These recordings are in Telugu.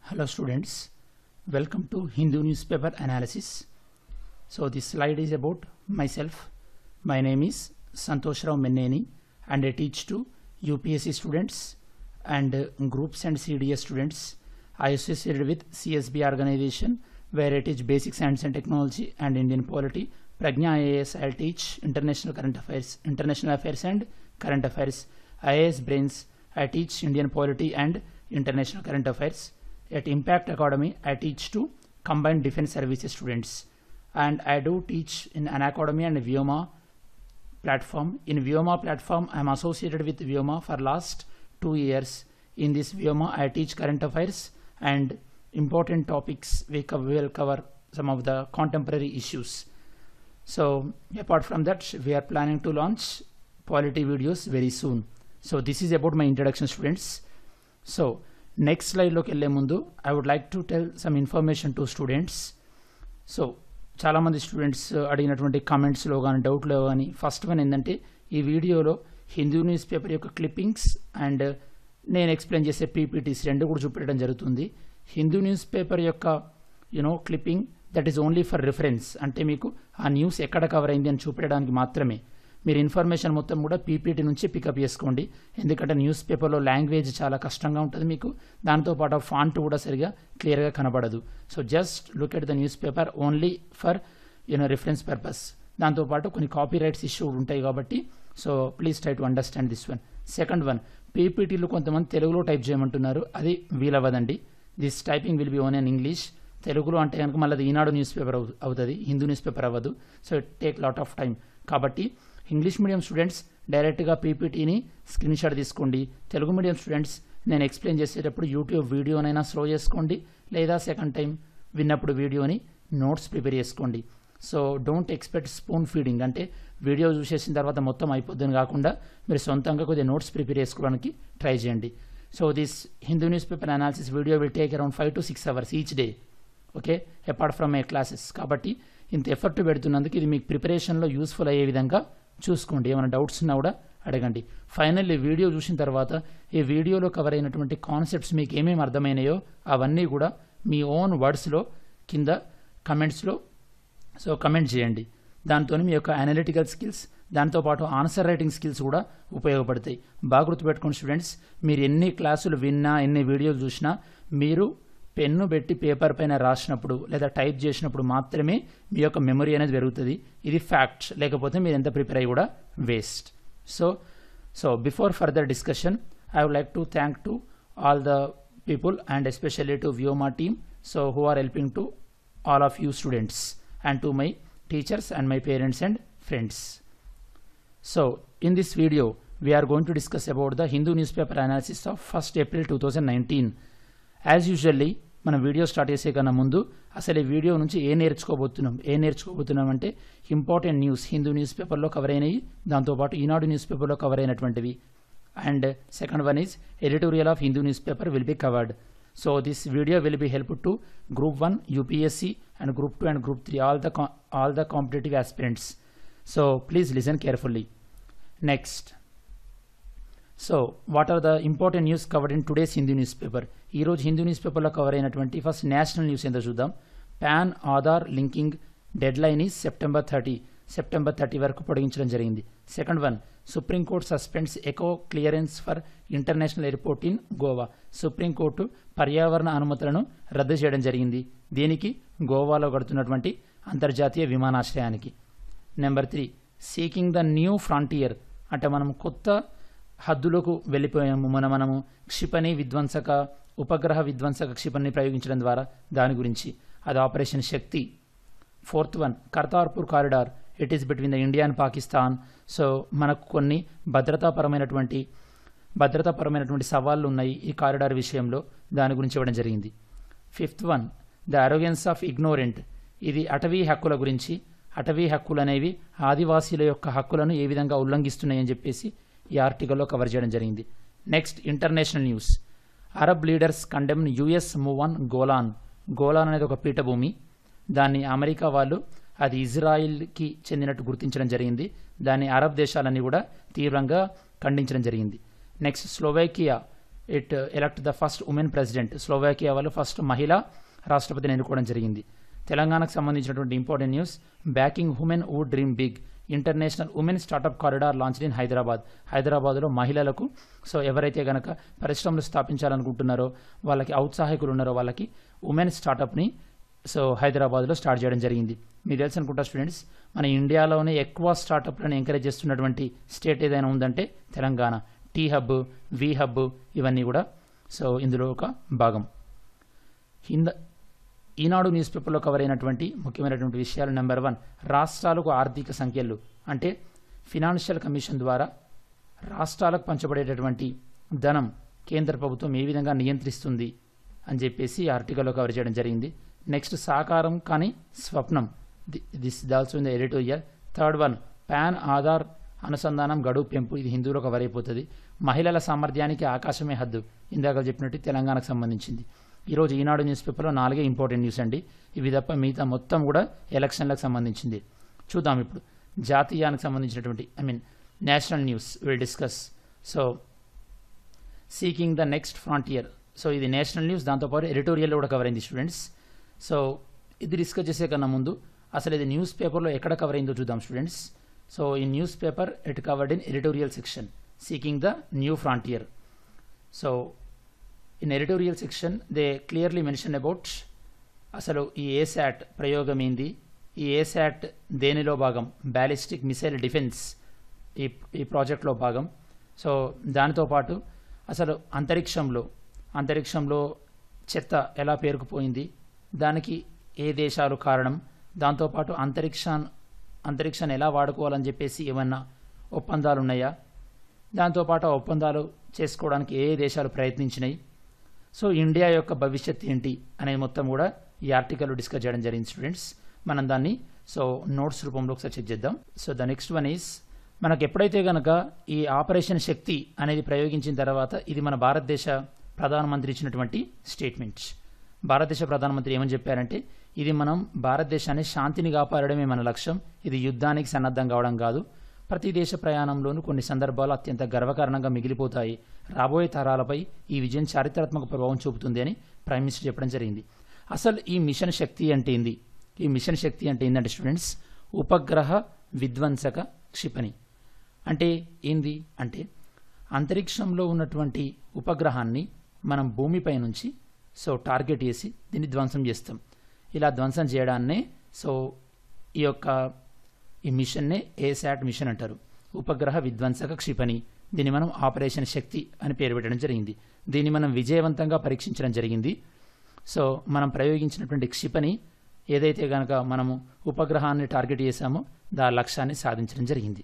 Hello students, welcome to Hindu newspaper analysis. So this slide is about myself. My name is Santosh Rao Menneni and I teach to UPSC students and uh, groups and CDS students. I associated with CSB organization where I teach basic science and technology and Indian polity. Pragna IAS I'll teach international current affairs, international affairs and current affairs. IAS Brains I teach Indian polity and international current affairs. At Impact Academy I teach to combined defense services students and I do teach in an academy and Vioma platform. In Vioma platform I am associated with Vioma for last two years. In this Vioma I teach current affairs and important topics we co- will cover some of the contemporary issues. So apart from that we are planning to launch polity videos very soon. So this is about my introduction students. So next స్లైడ్లోకి వెళ్ళే ముందు I would like to tell some information to students so చాలామంది స్టూడెంట్స్ అడిగినటువంటి కామెంట్స్లో కానీ డౌట్లో కానీ ఫస్ట్ వన్ ఏంటంటే ఈ వీడియోలో హిందూ న్యూస్ పేపర్ యొక్క క్లిప్పింగ్స్ అండ్ నేను ఎక్స్ప్లెయిన్ చేసే పీపీటీస్ రెండు కూడా చూపెట్టడం జరుగుతుంది హిందూ న్యూస్ పేపర్ యొక్క you know clipping that is only for reference అంటే మీకు ఆ న్యూస్ ఎక్కడ కవర్ అయింది అని చూపెట్టడానికి మాత్రమే మీరు ఇన్ఫర్మేషన్ మొత్తం కూడా పీపీటీ నుంచి పికప్ చేసుకోండి ఎందుకంటే న్యూస్ పేపర్లో లాంగ్వేజ్ చాలా కష్టంగా ఉంటుంది మీకు దాంతోపాటు ఫాంట్ కూడా సరిగా క్లియర్గా కనబడదు so just look at the newspaper only for you know reference purpose దాంతోపాటు కొన్ని కాపీ రైట్స్ ఇష్యూ ఉంటాయి కాబట్టి so please try to understand this one second one పీపీటీలు కొంతమంది తెలుగులో టైప్ చేయమంటున్నారు అది వీలవ్వదండి this typing will be own in English తెలుగులో అంటే కనుక మళ్ళీ అది ఈనాడు న్యూస్ పేపర్ అవుతుంది హిందూ న్యూస్ పేపర్ అవ్వదు so it take lot of time కాబట్టి ఇంగ్లీష్ మీడియం స్టూడెంట్స్ డైరెక్ట్గా పీపీటీని స్క్రీన్ షాట్ తీసుకోండి తెలుగు మీడియం స్టూడెంట్స్ నేను ఎక్స్ప్లెయిన్ చేసేటప్పుడు యూట్యూబ్ వీడియోనైనా స్లో చేసుకోండి లేదా సెకండ్ టైం విన్నప్పుడు వీడియోని నోట్స్ ప్రిపేర్ చేసుకోండి so don't expect spoon feeding అంటే వీడియో చూసేసిన తర్వాత మొత్తం అయిపోద్దని కాకుండా మీరు సొంతంగా కొద్దిగా నోట్స్ ప్రిపేర్ చేసుకోవడానికి ట్రై చేయండి so this Hindu newspaper analysis video will take around five to six hours each day okay apart from a classes కాబట్టి ఇంత ఎఫర్ట్ పెడుతున్నందుకు ఇది మీకు ప్రిపరేషన్లో యూస్ఫుల్ అయ్యే విధంగా చూసుకోండి ఏమైనా డౌట్స్ ఉన్నా కూడా అడగండి ఫైనల్ ఈ వీడియో చూసిన తర్వాత ఈ వీడియోలో కవర్ అయినటువంటి కాన్సెప్ట్స్ మీకు ఏమేమి అర్థమైనాయో అవన్నీ కూడా మీ ఓన్ వర్డ్స్లో కింద కమెంట్స్లో సో కమెంట్ చేయండి దాంతో మీ యొక్క అనలిటికల్ స్కిల్స్ దాంతోపాటు ఆన్సర్ రైటింగ్ స్కిల్స్ కూడా ఉపయోగపడతాయి బాగా గుర్తుపెట్టుకోండి స్టూడెంట్స్ మీరు ఎన్ని క్లాసులు విన్నా ఎన్ని వీడియోలు చూసినా మీరు పెన్ను పెట్టి పేపర్ పైన రాసినప్పుడు లేదా టైప్ చేసినప్పుడు మాత్రమే మీ యొక్క మెమరీ అనేది పెరుగుతుంది ఇది ఫ్యాక్ట్ లేకపోతే మీరు ఎంత ప్రిపేర్ అయ్యి కూడా waste so so before further discussion I would like to thank to all the people and especially to Vyoma team so who are helping to all of you students and to my teachers and my parents and friends. So, in this video, we are going to discuss about the Hindu newspaper analysis of 1st April 2019. As usually, మనం వీడియో స్టార్ట్ చేసే కన్నా ముందు అసలు ఈ వీడియో నుంచి ఏ నేర్చుకోబోతున్నాం ఏ నేర్చుకోబోతున్నాం అంటే ఇంపార్టెంట్ న్యూస్ హిందూ న్యూస్ పేపర్లో కవర్ అయినవి దాంతోపాటు ఈనాడు న్యూస్ పేపర్లో కవర్ అయినటువంటివి and second one is editorial of Hindu newspaper will be covered So this video will be helpful to Group 1 UPSC and Group 2 and Group 3 all the all the competitive aspirants. So please listen carefully. Next. So what are the important news covered in today's Hindu newspaper ఈ రోజు హిందూ న్యూస్ పేపర్లో కవర్ అయినటువంటి ఫస్ట్ నేషనల్ న్యూస్ ఏంటో చూద్దాం PAN Aadhaar linking deadline is September thirty September thirty వరకు పొడిగించడం జరిగింది second one supreme court suspends eco clearance for international airport in Goa supreme court పర్యావరణ అనుమతులను రద్దు చేయడం జరిగింది దీనికి గోవాలో గడుతున్నటువంటి అంతర్జాతీయ విమానాశ్రయానికి number three seeking the new frontier అంటే మనం కొత్త హద్దులకు వెళ్ళిపోయాము మన మనము క్షిపణి విధ్వంసక ఉపగ్రహ విధ్వంసక క్షిపణిని ప్రయోగించడం ద్వారా దాని గురించి అది operation Shakti fourth one Kartarpur corridor it is between the India and Pakistan so మనకు కొన్ని భద్రతాపరమైనటువంటి భద్రతాపరమైనటువంటి సవాళ్లు ఉన్నాయి ఈ కారిడార్ విషయంలో దాని గురించి ఇవ్వడం జరిగింది fifth one the arrogance of ignorant ఇది అటవీ హక్కుల గురించి అటవీ హక్కులు అనేవి ఆదివాసీల యొక్క హక్కులను ఏ విధంగా ఉల్లంఘిస్తున్నాయని చెప్పేసి ఈ ఆర్టికల్లో కవర్ చేయడం జరిగింది next international news Arab leaders condemn US move on Golan Golan అనేది ఒక పీఠభూమి దాన్ని అమెరికా వాళ్ళు అది ఇజ్రాయిల్కి చెందినట్టు గుర్తించడం జరిగింది దాన్ని అరబ్ దేశాలన్నీ కూడా తీవ్రంగా ఖండించడం జరిగింది next Slovakia it elect the first women president Slovakia వాళ్ళు ఫస్ట్ మహిళా రాష్ట్రపతిని ఎన్నుకోవడం జరిగింది తెలంగాణకు సంబంధించినటువంటి important news backing women uh dream big international women startup corridor launch in Hyderabad హైదరాబాద్లో మహిళలకు సో ఎవరైతే గనక పరిశ్రమలు స్థాపించాలనుకుంటున్నారో వాళ్ళకి ఔత్సాహికులు ఉన్నారో వాళ్ళకి ఉమెన్ స్టార్టప్ని సో హైదరాబాద్లో స్టార్ట్ చేయడం జరిగింది మీకు తెలుసు అనుకుంటా స్టూడెంట్స్ మన ఇండియాలోనే ఎక్కువ స్టార్టప్లను ఎంకరేజ్ చేస్తున్నటువంటి స్టేట్ ఏదైనా ఉందంటే Telangana T hub we hub ఇవన్నీ కూడా సో ఇందులో ఒక భాగం హింద ఈనాడు న్యూస్ పేపర్లో కవర్ అయినటువంటి ముఖ్యమైనటువంటి విషయాలు నెంబర్ వన్ రాష్ట్రాలకు ఆర్థిక సంఖ్యలు అంటే ఫినాన్షియల్ కమిషన్ ద్వారా రాష్ట్రాలకు పంచబడేటటువంటి ధనం కేంద్ర ప్రభుత్వం ఏ విధంగా నియంత్రిస్తుంది అని చెప్పేసి ఈ ఆర్టికల్లో కవర్ చేయడం జరిగింది నెక్స్ట్ సాకారం కానీ స్వప్నం this also in the editorial third one PAN Aadhaar అనుసంధానం గడువు పెంపు ఇది హిందువులో కవర్ అయిపోతుంది మహిళల సామర్థ్యానికి ఆకాశమే హద్దు ఇందాక చెప్పినట్టు తెలంగాణకు సంబంధించింది ఈరోజు ఈనాడు న్యూస్ పేపర్లో నాలుగే ఇంపార్టెంట్ న్యూస్ అండి ఇవి తప్ప మిగతా మొత్తం కూడా ఎలక్షన్లకు సంబంధించింది చూద్దాం ఇప్పుడు జాతీయానికి సంబంధించినటువంటి I mean national news will discuss so seeking the next frontier so ఇది నేషనల్ న్యూస్ దాంతోపాటు ఎడిటోరియల్ కూడా కవర్ అయింది స్టూడెంట్స్ సో ఇది డిస్కస్ చేసే కన్నా ముందు అసలు ఇది న్యూస్ పేపర్లో ఎక్కడ కవర్ అయిందో చూద్దాం స్టూడెంట్స్ సో ఈ news paper it covered in editorial section seeking the new frontier so in editorial section they clearly mention about అసలు ఈ ఏశాట్ ప్రయోగం ఏంది ఈ ఏశాట్ దేనిలో భాగం బ్యాలిస్టిక్ మిసైల్ డిఫెన్స్ ఈ ఈ ప్రాజెక్ట్లో భాగం సో దానితో పాటు అసలు అంతరిక్షంలో అంతరిక్షంలో చెత్త ఎలా పేరుకుపోయింది దానికి ఏ దేశాలు కారణం దాంతోపాటు అంతరిక్షా అంతరిక్షాన్ని ఎలా వాడుకోవాలని చెప్పేసి ఏమన్నా ఒప్పందాలు ఉన్నాయా దాంతోపాటు ఆ ఒప్పందాలు చేసుకోవడానికి ఏ ఏ దేశాలు ప్రయత్నించినాయి సో ఇండియా యొక్క భవిష్యత్ ఏంటి అనేది మొత్తం కూడా ఈ ఆర్టికల్ డిస్కస్ చేయడం జరిగింది స్టూడెంట్స్ మనం దాన్ని సో నోట్స్ రూపంలో ఒకసారి చెక్ చేద్దాం so the next one is మనకు ఎప్పుడైతే కనుక ఈ ఆపరేషన్ శక్తి అనేది ప్రయోగించిన తర్వాత ఇది మన భారతదేశ ప్రధానమంత్రి ఇచ్చినటువంటి స్టేట్మెంట్ భారతదేశ ప్రధానమంత్రి ఏమని చెప్పారంటే ఇది మనం భారతదేశాన్ని శాంతిని కాపాడడమే మన లక్ష్యం ఇది యుద్ధానికి సన్నద్ధం కావడం కాదు ప్రతి దేశ ప్రయాణంలోనూ కొన్ని సందర్భాలు అత్యంత గర్వకారణంగా మిగిలిపోతాయి రాబోయే తరాలపై ఈ విజయం చారిత్రాత్మక ప్రభావం చూపుతుంది అని ప్రైమ్ మినిస్టర్ చెప్పడం జరిగింది అసలు ఈ మిషన్ శక్తి అంటే ఏంది ఈ మిషన్ శక్తి అంటే ఏంటంటే స్టూడెంట్స్ ఉపగ్రహ విధ్వంసక క్షిపణి అంటే ఏంది అంటే అంతరిక్షంలో ఉన్నటువంటి ఉపగ్రహాన్ని మనం భూమిపై నుంచి సో టార్గెట్ చేసి దీన్ని ధ్వంసం చేస్తాం ఇలా ధ్వంసం చేయడాన్నే సో ఈ యొక్క ఈ మిషన్నే ఏశాట్ మిషన్ అంటారు ఉపగ్రహ విధ్వంసక క్షిపణి దీన్ని మనం ఆపరేషన్ శక్తి అని పేరు పెట్టడం జరిగింది దీన్ని మనం విజయవంతంగా పరీక్షించడం జరిగింది సో మనం ప్రయోగించినటువంటి క్షిపణి ఏదైతే కనుక మనము ఉపగ్రహాన్ని టార్గెట్ చేశామో దా లక్ష్యాన్ని సాధించడం జరిగింది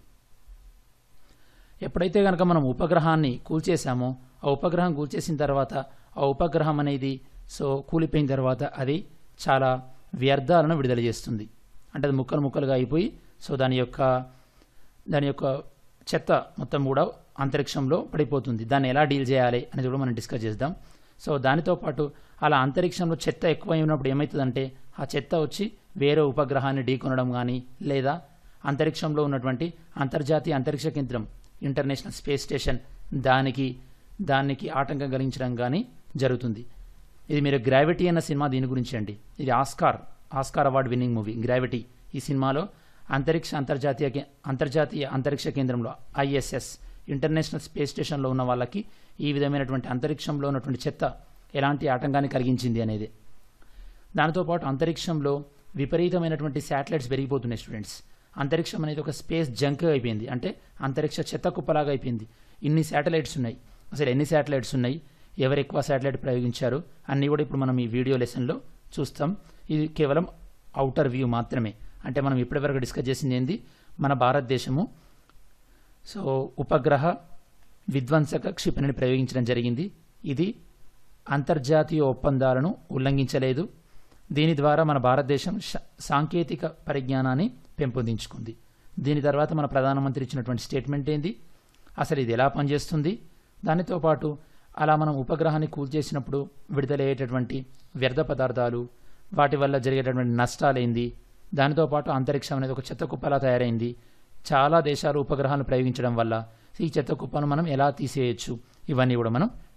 ఎప్పుడైతే కనుక మనం ఉపగ్రహాన్ని కూల్చేసామో ఆ ఉపగ్రహం కూల్చేసిన తర్వాత ఆ ఉపగ్రహం అనేది సో కూలిపోయిన తర్వాత అది చాలా వ్యర్థాలను విడుదల చేస్తుంది అంటే అది ముక్కలు ముక్కలుగా అయిపోయి సో దాని యొక్క దాని యొక్క చెత్త మొత్తం కూడా అంతరిక్షంలో పడిపోతుంది దాన్ని ఎలా డీల్ చేయాలి అనేది కూడా మనం డిస్కస్ చేద్దాం సో దానితో పాటు అలా అంతరిక్షంలో చెత్త ఎక్కువ ఉన్నప్పుడు ఏమవుతుందంటే ఆ చెత్త వచ్చి వేరే ఉపగ్రహాన్ని ఢీకొనడం కానీ లేదా అంతరిక్షంలో ఉన్నటువంటి అంతర్జాతీయ అంతరిక్ష కేంద్రం ఇంటర్నేషనల్ స్పేస్ స్టేషన్ దానికి దానికి ఆటంకం కలిగించడం కానీ జరుగుతుంది ఇది మీరు గ్రావిటీ అన్న సినిమా దీని గురించి అండి ఇది Oscar Oscar award winning movie Gravity ఈ సినిమాలో అంతరిక్ష అంతర్జాతీయ కే- అంతర్జాతీయ అంతరిక్ష కేంద్రంలో ఐఎస్ఎస్ ఇంటర్నేషనల్ స్పేస్ స్టేషన్లో ఉన్న వాళ్ళకి ఈ విధమైనటువంటి అంతరిక్షంలో ఉన్నటువంటి చెత్త ఎలాంటి ఆటంకాన్ని కలిగించింది అనేది దానితో పాటు అంతరిక్షంలో విపరీతమైనటువంటి శాటిలైట్స్ పెరిగిపోతున్నాయి స్టూడెంట్స్ అంతరిక్షం అనేది ఒక స్పేస్ జంక్ అయిపోయింది అంటే అంతరిక్ష చెత్త కుప్పలాగా అయిపోయింది ఇన్ని శాటిలైట్స్ ఉన్నాయి అసలు ఎన్ని శాటిలైట్స్ ఉన్నాయి ఎవరు ఎక్కువ శాటిలైట్ ప్రయోగించారు అన్నీ కూడా ఇప్పుడు మనం ఈ వీడియో లెసన్లో చూస్తాం ఇది కేవలం అవుటర్ వ్యూ మాత్రమే అంటే మనం ఇప్పటివరకు డిస్కస్ చేసింది ఏంది మన భారతదేశము సో ఉపగ్రహ విధ్వంసక క్షిపణిని ప్రయోగించడం జరిగింది ఇది అంతర్జాతీయ ఒప్పందాలను ఉల్లంఘించలేదు దీని ద్వారా మన భారతదేశం శా- సాంకేతిక పరిజ్ఞానాన్ని పెంపొందించుకుంది దీని తర్వాత మన ప్రధానమంత్రి ఇచ్చినటువంటి స్టేట్మెంట్ ఏంది అసలు ఇది ఎలా పనిచేస్తుంది దానితో పాటు అలా మనం ఉపగ్రహాన్ని కూల్చేసినప్పుడు విడుదలయ్యేటటువంటి వ్యర్థ పదార్థాలు వాటి వల్ల జరిగేటటువంటి నష్టాలేంది దానితో పాటు అంతరిక్షం అనేది ఒక చెత్త కుప్పలా తయారైంది చాలా దేశాలు ఉపగ్రహాలను ప్రయోగించడం వల్ల ఈ చెత్త కుప్పను మనం ఎలా తీసేయచ్చు ఇవన్నీ కూడా మనం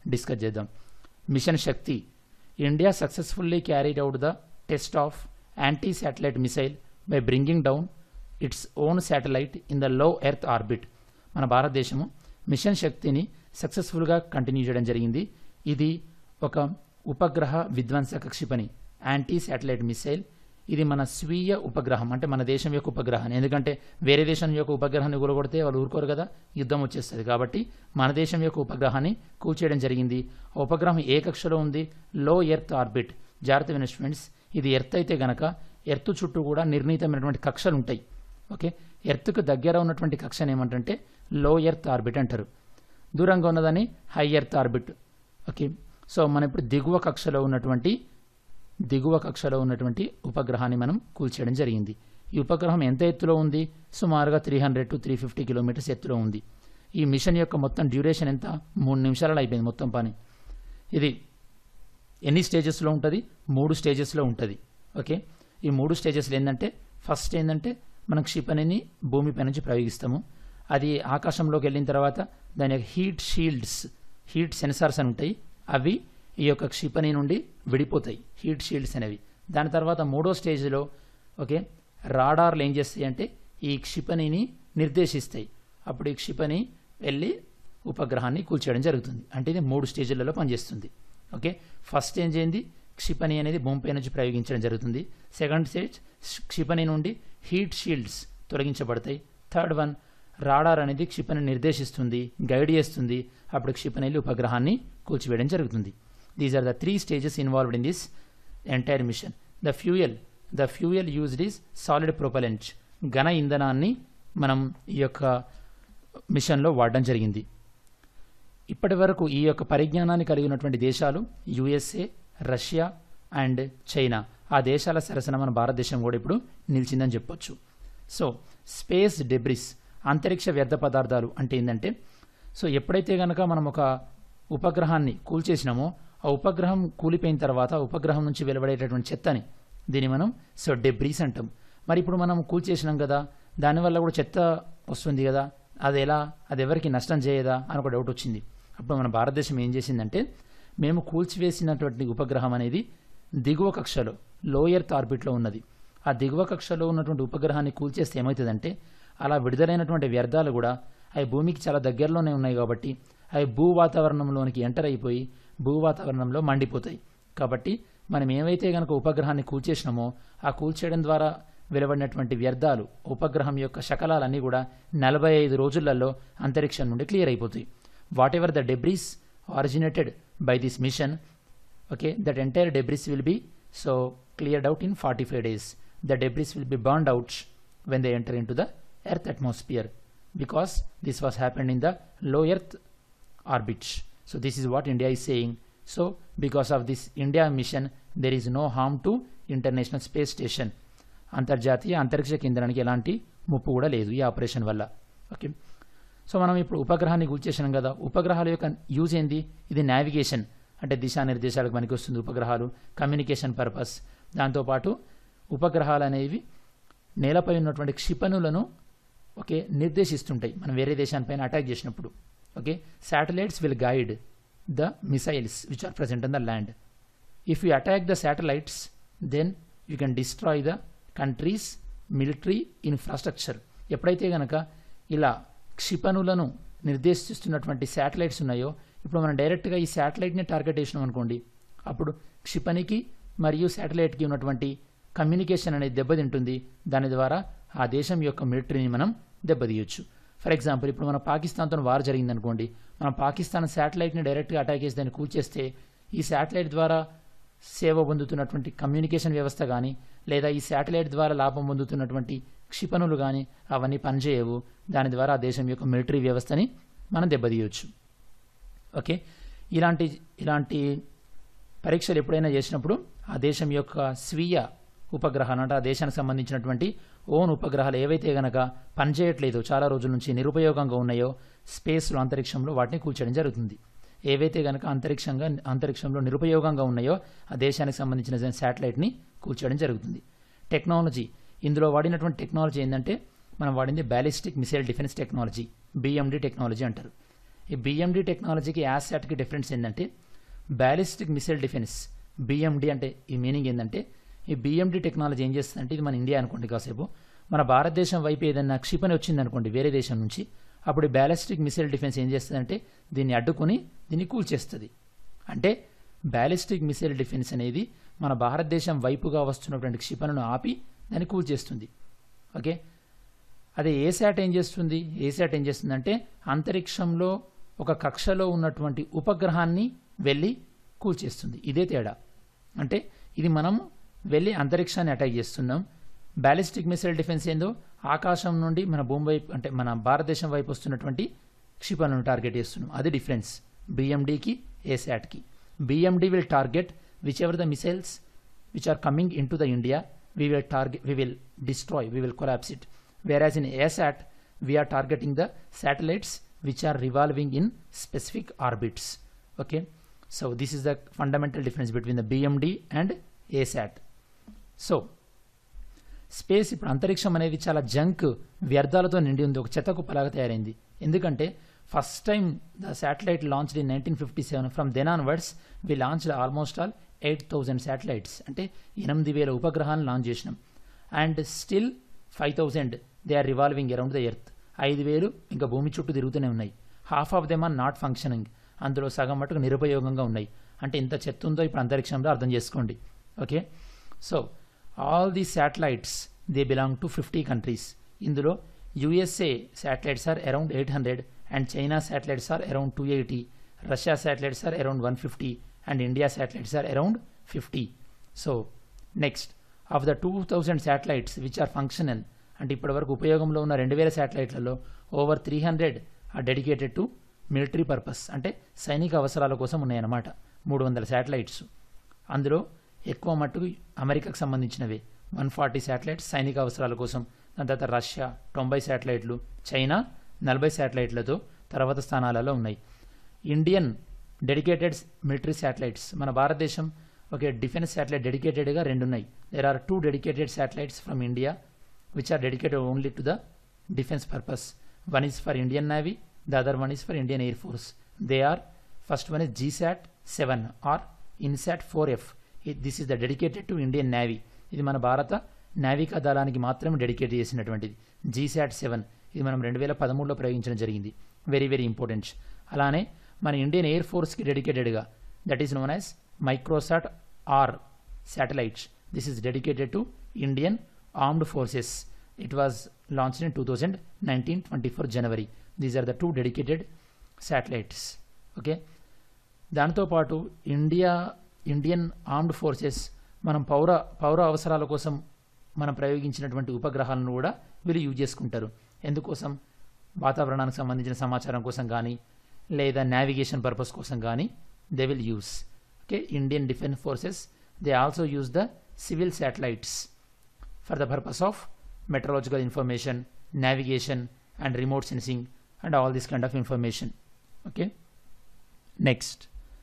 డిస్కస్ చేద్దాం mission Shakti India successfully carried out the test of anti satellite missile by bringing down its own satellite in the low earth orbit మన భారతదేశము మిషన్ శక్తిని సక్సెస్ఫుల్గా కంటిన్యూ చేయడం జరిగింది ఇది ఒక ఉపగ్రహ విధ్వంసక క్షిపణి యాంటీ శాటిలైట్ మిసైల్ ఇది మన స్వీయ ఉపగ్రహం అంటే మన దేశం యొక్క ఉపగ్రహాన్ని ఎందుకంటే వేరే దేశం యొక్క ఉపగ్రహాన్ని కూలగొడితే వాళ్ళు ఊరుకోరు కదా యుద్ధం వచ్చేస్తుంది కాబట్టి మన దేశం యొక్క ఉపగ్రహాన్ని కూల్చేయడం జరిగింది ఆ ఉపగ్రహం ఏ కక్షలో ఉంది లో ఎర్త్ ఆర్బిట్ జాగ్రత్త ఇన్వెస్ట్మెంట్స్ ఇది ఎర్త్ అయితే గనక ఎర్త్ చుట్టూ కూడా నిర్ణీతమైనటువంటి కక్షలు ఉంటాయి ఓకే ఎర్త్కు దగ్గర ఉన్నటువంటి కక్షను ఏమంటే లో ఎర్త్ ఆర్బిట్ అంటారు దూరంగా ఉన్నదని high earth orbit okay so మనం ఇప్పుడు దిగువ కక్షలో ఉన్నటువంటి దిగువ కక్షలో ఉన్నటువంటి ఉపగ్రహాన్ని మనం కూల్చేయడం జరిగింది ఈ ఉపగ్రహం ఎంత ఎత్తులో ఉంది సుమారుగా three hundred to three fifty kilometers ఎత్తులో ఉంది ఈ మిషన్ యొక్క మొత్తం డ్యూరేషన్ ఎంత మూడు నిమిషాలలో అయిపోయింది మొత్తం పని ఇది ఎన్ని స్టేజెస్లో ఉంటుంది మూడు స్టేజెస్లో ఉంటుంది ఓకే ఈ మూడు స్టేజెస్లో ఏంటంటే ఫస్ట్ ఏంటంటే మనం క్షిపణిని భూమిపై నుంచి ప్రయోగిస్తాము అది ఆకాశంలోకి వెళ్ళిన తర్వాత దాని యొక్క హీట్ షీల్డ్స్ హీట్ సెన్సార్స్ అని ఉంటాయి అవి ఈ యొక్క క్షిపణి నుండి విడిపోతాయి హీట్ షీల్డ్స్ అనేవి దాని తర్వాత మూడో స్టేజ్లో ఓకే రాడార్లు ఏం చేస్తాయి అంటే ఈ క్షిపణిని నిర్దేశిస్తాయి అప్పుడు ఈ క్షిపణి వెళ్ళి ఉపగ్రహాన్ని కూల్చేయడం జరుగుతుంది అంటే ఇది మూడు స్టేజ్లలో పనిచేస్తుంది ఓకే ఫస్ట్ ఏం చేయండి క్షిపణి అనేది భూమిపై నుంచి ప్రయోగించడం జరుగుతుంది సెకండ్ స్టేజ్ క్షిపణి నుండి హీట్ షీల్డ్స్ తొలగించబడతాయి థర్డ్ వన్ రాడార్ అనేది క్షిపణి నిర్దేశిస్తుంది గైడ్ చేస్తుంది అప్పుడు క్షిపణి వెళ్ళి ఉపగ్రహాన్ని కూల్చివేయడం జరుగుతుంది these are the three stages involved in this entire mission the fuel the fuel used is solid propellant ఘన ఇంధనాన్ని మనం ఈ యొక్క మిషన్లో వాడడం జరిగింది ఇప్పటి వరకు ఈ యొక్క పరిజ్ఞానాన్ని కలిగి ఉన్నటువంటి దేశాలు యుఎస్ఏ రష్యా అండ్ చైనా ఆ దేశాల సరసన మన భారతదేశం కూడా ఇప్పుడు నిలిచిందని చెప్పొచ్చు సో స్పేస్ డెబ్రిస్ అంతరిక్ష వ్యర్థ పదార్థాలు అంటే ఏంటంటే సో ఎప్పుడైతే కనుక మనం ఒక ఉపగ్రహాన్ని కూల్చేసినామో ఆ ఉపగ్రహం కూలిపోయిన తర్వాత ఆ ఉపగ్రహం నుంచి వెలువడేటటువంటి చెత్తని దీన్ని మనం సో డెబ్రీస్ అంటాం మరి ఇప్పుడు మనం కూల్చేసినాం కదా దానివల్ల కూడా చెత్త వస్తుంది కదా అది ఎలా అది ఎవరికి నష్టం చేయదా అని ఒక డౌట్ వచ్చింది అప్పుడు మన భారతదేశం ఏం చేసిందంటే మేము కూల్చివేసినటువంటి ఉపగ్రహం అనేది దిగువ కక్షలో లోయర్ ఆర్బిట్లో ఉన్నది ఆ దిగువ కక్షలో ఉన్నటువంటి ఉపగ్రహాన్ని కూల్చేస్తే ఏమవుతుందంటే అలా విడుదలైనటువంటి వ్యర్థాలు కూడా అవి భూమికి చాలా దగ్గరలోనే ఉన్నాయి కాబట్టి అవి భూ వాతావరణంలోనికి ఎంటర్ అయిపోయి భూ వాతావరణంలో మండిపోతాయి కాబట్టి మనం ఏవైతే కనుక ఉపగ్రహాన్ని కూల్చేసినామో ఆ కూల్చేయడం ద్వారా వెలువడినటువంటి వ్యర్థాలు ఉపగ్రహం యొక్క శకలాలన్నీ కూడా నలభై ఐదు రోజులలో అంతరిక్షం నుండి క్లియర్ అయిపోతాయి whatever the debris originated by this mission okay that entire debris will be so cleared out in 45 days the debris will be burned out when they enter into the earth atmosphere because this was happened in the low earth orbit so this is what india is saying so because of this india mission there is no harm to international space station అంతర్జాతీయ అంతరిక్ష కేంద్రానికి ఎలాంటి ముప్పు కూడా లేదు ఈ ఆపరేషన్ వల్ల ఓకే సో మనం ఇప్పుడు ఉపగ్రహాన్ని కూల్చేసాం కదా ఉపగ్రహాల యొక్క యూజ్ ఏంది ఇది నావిగేషన్ అంటే దిశానిర్దేశాలకు మనకి వస్తుంది ఉపగ్రహాలు కమ్యూనికేషన్ పర్పస్ దాంతోపాటు ఉపగ్రహాలు అనేవి నేలపై ఉన్నటువంటి క్షిపణులను ఓకే నిర్దేశిస్తుంటాయి మనం వేరే దేశానిపైన అటాక్ చేసినప్పుడు okay satellites will guide the missiles which are present on the land if you attack the satellites then you can destroy the country's military infrastructure ఎప్పుడైతే కనుక ఇలా క్షిపణులను నిర్దేశిస్తున్నటువంటి శాటిలైట్స్ ఉన్నాయో ఇప్పుడు మనం డైరెక్ట్గా ఈ శాటిలైట్ని టార్గెట్ చేసినాం అనుకోండి అప్పుడు క్షిపణికి మరియు శాటిలైట్కి ఉన్నటువంటి కమ్యూనికేషన్ అనేది దెబ్బతింటుంది దాని ద్వారా ఆ దేశం యొక్క మిలిటరీని మనం దెబ్బతీయొచ్చు ఫర్ ఎగ్జాంపుల్ ఇప్పుడు మన పాకిస్తాన్తో వార్ జరిగిందనుకోండి మనం పాకిస్తాన్ శాటిలైట్ని డైరెక్ట్గా అటాక్ చేసి దాన్ని కూల్చేస్తే ఈ శాటిలైట్ ద్వారా సేవ పొందుతున్నటువంటి కమ్యూనికేషన్ వ్యవస్థ కానీ లేదా ఈ శాటిలైట్ ద్వారా లాభం పొందుతున్నటువంటి క్షిపణులు కానీ అవన్నీ పనిచేయవు దాని ద్వారా ఆ దేశం యొక్క మిలిటరీ వ్యవస్థని మనం దెబ్బతీయొచ్చు ఓకే ఇలాంటి ఇలాంటి పరీక్షలు ఎప్పుడైనా చేసినప్పుడు ఆ దేశం యొక్క స్వీయ ఉపగ్రహాలు అంటే ఆ దేశానికి సంబంధించినటువంటి ఓన్ ఉపగ్రహాలు ఏవైతే గనక పనిచేయట్లేదో చాలా రోజుల నుంచి నిరుపయోగంగా ఉన్నాయో స్పేస్లో అంతరిక్షంలో వాటిని కూల్చడం జరుగుతుంది ఏవైతే గనక అంతరిక్షంగా అంతరిక్షంలో నిరుపయోగంగా ఉన్నాయో ఆ దేశానికి సంబంధించిన శాటిలైట్ని కూల్చడం జరుగుతుంది టెక్నాలజీ ఇందులో వాడినటువంటి టెక్నాలజీ ఏంటంటే మనం వాడింది ballistic missile defence technology BMD technology అంటారు ఈ బిఎండి టెక్నాలజీకి యాసాట్కి డిఫరెన్స్ ఏంటంటే బ్యాలిస్టిక్ మిసైల్ డిఫెన్స్ బిఎండి అంటే ఈ మీనింగ్ ఏంటంటే ఈ బిఎండి టెక్నాలజీ ఏం చేస్తుందంటే ఇది మన ఇండియా అనుకోండి కాసేపు మన భారతదేశం వైపు ఏదైనా క్షిపణి వచ్చింది అనుకోండి వేరే దేశం నుంచి అప్పుడు బ్యాలిస్టిక్ మిసైల్ డిఫెన్స్ ఏం చేస్తుందంటే దీన్ని అడ్డుకొని దీన్ని కూల్చేస్తుంది అంటే బ్యాలిస్టిక్ మిసైల్ డిఫెన్స్ అనేది మన భారతదేశం వైపుగా వస్తున్నటువంటి క్షిపణులను ఆపి దాన్ని కూల్చేస్తుంది ఓకే అదే ఏశాట్ ఏం చేస్తుంది ఏశాట్ ఏం చేస్తుందంటే అంతరిక్షంలో ఒక కక్షలో ఉన్నటువంటి ఉపగ్రహాన్ని వెళ్ళి కూల్చేస్తుంది ఇదే తేడా అంటే ఇది మనం వెళ్ళి అంతరిక్షాన్ని అటాక్ చేస్తున్నాం బ్యాలిస్టిక్ మిసైల్ డిఫెన్స్ ఏందో ఆకాశం నుండి మన భూమి వైపు అంటే మన భారతదేశం వైపు వస్తున్నటువంటి క్షిపణులను టార్గెట్ చేస్తున్నాం అది డిఫరెన్స్ బిఎండికి ఏశాట్కి BMD will target whichever the missiles which are coming in to the India we will target we will destroy we will collapse it whereas in asat we are targeting the satellites which are revolving in specific orbits okay so this is the fundamental difference between the bmd and asat so space ఇప్పుడు అంతరిక్షం అనేది చాలా జంక్ వ్యర్థాలతో నిండి ఉంది ఒక చెత్త కుప్పలాగా తయారైంది ఎందుకంటే first time the satellite launched in nineteen fifty seven from then onwards we launched almost all eight thousand satellites అంటే ఎనిమిది వేల ఉపగ్రహాలను లాంచ్ చేసినాం and still five thousand they are revolving around the earth ఐదు వేలు ఇంకా భూమి చుట్టూ తిరుగుతూనే ఉన్నాయి half of them are not functioning అందులో సగం మటుకు నిరుపయోగంగా ఉన్నాయి అంటే ఇంత చెత్త ఉందో ఇప్పుడు అంతరిక్షంలో అర్థం చేసుకోండి okay so all the satellites they belong to fifty countries ఇందులో USA satellites are around eight hundred and China satellites are around two eighty Russia satellites are around one fifty and India satellites are around fifty so next of the two thousand satellites which are functional అంటే ఇప్పటివరకు ఉపయోగంలో ఉన్న రెండు వేల శాటిలైట్లలో over three hundred are dedicated to military purpose అంటే సైనిక అవసరాల కోసం ఉన్నాయన్నమాట మూడు వందల శాటిలైట్స్ అందులో ఎక్కువ మట్టుకు అమెరికాకు సంబంధించినవే వన్ ఫార్టీ శాటిలైట్స్ సైనిక అవసరాల కోసం దాని తర్వాత రష్యా తొంభై శాటిలైట్లు చైనా నలభై శాటిలైట్లతో తర్వాత స్థానాలలో ఉన్నాయి ఇండియన్ డెడికేటెడ్ మిలిటరీ శాటిలైట్స్ మన భారతదేశం ఓకే డిఫెన్స్ శాటిలైట్ డెడికేటెడ్గా రెండు ఉన్నాయి there are two dedicated satellites from India which are dedicated only to the defence purpose one is for Indian navy the other one is for Indian air force they are first one is GSAT seven or INSAT four F this is the dedicated to Indian navy ఇది మన భారత నావికా దళానికి మాత్రమే డెడికేట్ చేసినటువంటిది జీశాట్ సెవెన్ ఇది మనం రెండు వేల పదమూడులో ప్రయోగించడం జరిగింది వెరీ వెరీ ఇంపార్టెంట్ అలానే మన ఇండియన్ ఎయిర్ ఫోర్స్కి డెడికేటెడ్గా that is known as Microsat or satellites this is dedicated to Indian armed forces it was launched in two thousand nineteen twenty four January these are the two dedicated satellites okay దాంతోపాటు ఇండియా ఇండియన్ ఆర్మ్డ్ ఫోర్సెస్ మనం పౌర పౌర అవసరాల కోసం మనం ప్రయోగించినటువంటి ఉపగ్రహాలను కూడా వీళ్ళు యూజ్ చేసుకుంటారు ఎందుకోసం వాతావరణానికి సంబంధించిన సమాచారం కోసం కానీ లేదా నావిగేషన్ పర్పస్ కోసం కానీ they will use okay Indian defence forces they also use the civil satellites for the purpose of meteorological information navigation and remote sensing and all this kind of information okay next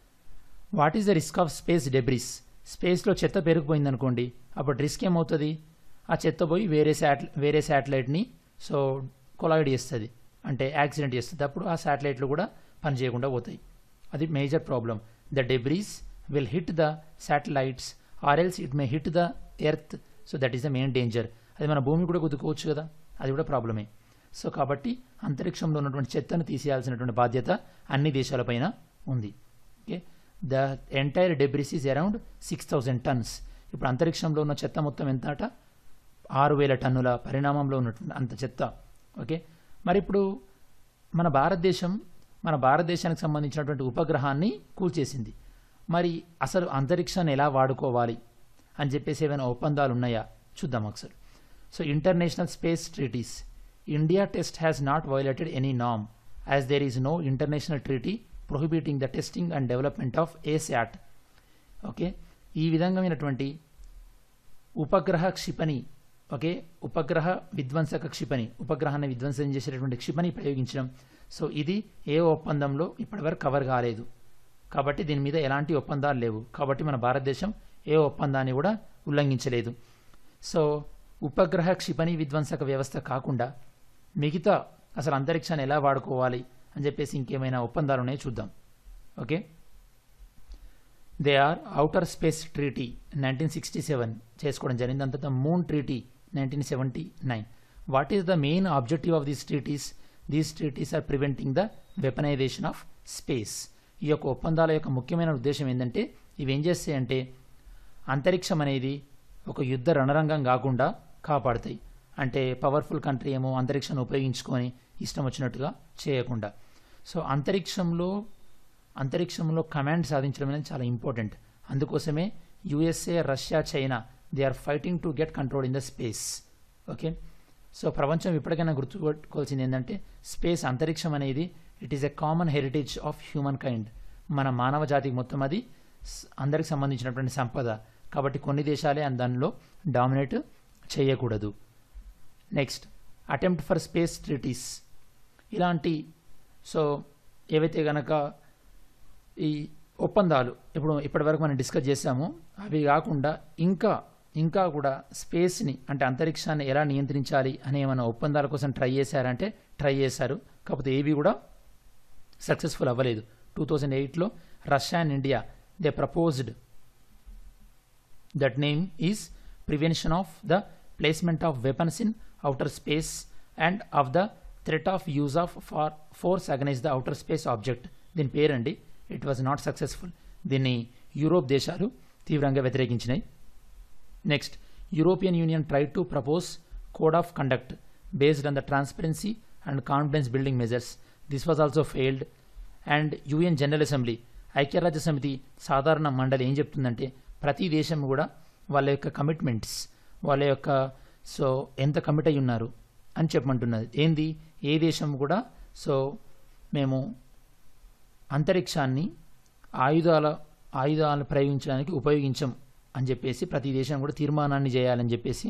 what is the risk of space debris స్పేస్లో చెత్త పెరిగిపోయింది అనుకోండి అప్పుడు రిస్క్ ఏమవుతుంది ఆ చెత్త పోయి వేరే శాటిల్ వేరే శాటిలైట్ని సో కొలాయిడ్ చేస్తుంది అంటే యాక్సిడెంట్ చేస్తుంది అప్పుడు ఆ శాటిలైట్లు కూడా పనిచేయకుండా పోతాయి అది major problem the debris will hit the satellites or else it may hit the earth so that is the main danger అది మన భూమి కూడా గుద్దుకోవచ్చు కదా అది కూడా ప్రాబ్లమే సో కాబట్టి అంతరిక్షంలో ఉన్నటువంటి చెత్తను తీసేయాల్సినటువంటి బాధ్యత అన్ని దేశాలపైన ఉంది okay the entire debris is around six thousand tons ఇప్పుడు అంతరిక్షంలో ఉన్న చెత్త మొత్తం ఎంత అట ఆరు వేల టన్నుల పరిణామంలో ఉన్నటువంటి అంత చెత్త ఓకే మరి ఇప్పుడు మన భారతదేశం మన భారతదేశానికి సంబంధించినటువంటి ఉపగ్రహాన్ని కూల్చేసింది మరి అసలు అంతరిక్షాన్ని ఎలా వాడుకోవాలి అని చెప్పేసి ఏమైనా ఒప్పందాలు ఉన్నాయా చూద్దాం ఒకసారి so international space treaties India test has not violated any నామ్ as there is no international treaty prohibiting the testing and development of ASAT okay ఈ విధంగామైనటువంటి ఉపగ్రహ క్షిపణి ఓకే ఉపగ్రహ విధ్వంసక క్షిపణి ఉపగ్రహాన్ని విధ్వంసం చేసేటటువంటి క్షిపణి ప్రయోగించడం సో ఇది ఏ ఒప్పందంలో ఇప్పటివరకు కవర్ కాలేదు కాబట్టి దీని మీద ఎలాంటి ఒప్పందాలు లేవు కాబట్టి మన భారతదేశం ఏ ఒప్పందాన్ని కూడా ఉల్లంఘించలేదు సో ఉపగ్రహ క్షిపణి విధ్వంసక వ్యవస్థ కాకుండా మిగతా అసలు అంతరిక్షాన్ని ఎలా వాడుకోవాలి అని చెప్పేసి ఇంకేమైనా ఒప్పందాలు ఉన్నాయో చూద్దాం okay they are outer space treaty nineteen sixty seven చేసుకోవడం జరిగింది అంత moon treaty nineteen seventy nine what is the main objective of these treaties these treaties are preventing the weaponization of space ఈ యొక్క ఒప్పందాల యొక్క ముఖ్యమైన ఉద్దేశం ఏంటంటే ఇవి ఏం చేస్తాయంటే అంతరిక్షం అనేది ఒక యుద్ధ రణరంగం కాకుండా కాపాడుతాయి అంటే పవర్ఫుల్ కంట్రీ ఏమో అంతరిక్షాన్ని ఉపయోగించుకొని ఇష్టం వచ్చినట్టుగా చేయకుండా సో అంతరిక్షంలో అంతరిక్షంలో కమాండ్ సాధించడం అనేది చాలా ఇంపార్టెంట్ అందుకోసమే USA Russia China they are fighting to get control in the space okay so ప్రపంచం ఇప్పటికైనా గుర్తుపెట్టుకోవాల్సింది ఏంటంటే స్పేస్ అంతరిక్షం అనేది it is a common heritage of humankind మన మానవ జాతికి మొత్తం అది స్- అందరికి సంబంధించినటువంటి సంపద కాబట్టి కొన్ని దేశాలే అని దానిలో డామినేట్ చేయకూడదు next attempt for space treaties ఇలాంటి సో ఏవైతే గనక ఈ ఒప్పందాలు ఇప్పుడు ఇప్పటివరకు మనం డిస్కస్ చేసామో అవి కాకుండా ఇంకా ఇంకా కూడా స్పేస్ని అంటే అంతరిక్షాన్ని ఎలా నియంత్రించాలి అనే ఏమైనా ఒప్పందాల కోసం ట్రై చేశారంటే ట్రై చేశారు కాకపోతే ఏవి కూడా సక్సెస్ఫుల్ అవ్వలేదు టూ థౌజండ్ ఎయిట్లో Russia and India they proposed that name is prevention of the placement of weapons in outer space and of the threat of use of for force against the outer space object దీని పేరండి ఇట్ వాజ్ నాట్ సక్సెస్ఫుల్ దీన్ని యూరోప్ దేశాలు తీవ్రంగా వ్యతిరేకించినాయి next European union try to propose code of conduct based on the transparency and confidence building measures this was also failed and UN general assembly ఐక్యరాజ్య సమితి సాధారణ మండలి ఏం చెప్తుందంటే ప్రతి దేశం కూడా వాళ్ళ యొక్క కమిట్మెంట్స్ వాళ్ళ యొక్క సో ఎంత కమిట్ అయి ఉన్నారు అని చెప్పమంటున్నది ఏంది ఏ దేశం కూడా సో మేము అంతరిక్షాన్ని ఆయుధాల ఆయుధాలను ప్రయోగించడానికి ఉపయోగించం అని చెప్పేసి ప్రతి దేశం కూడా తీర్మానాన్ని చేయాలని చెప్పేసి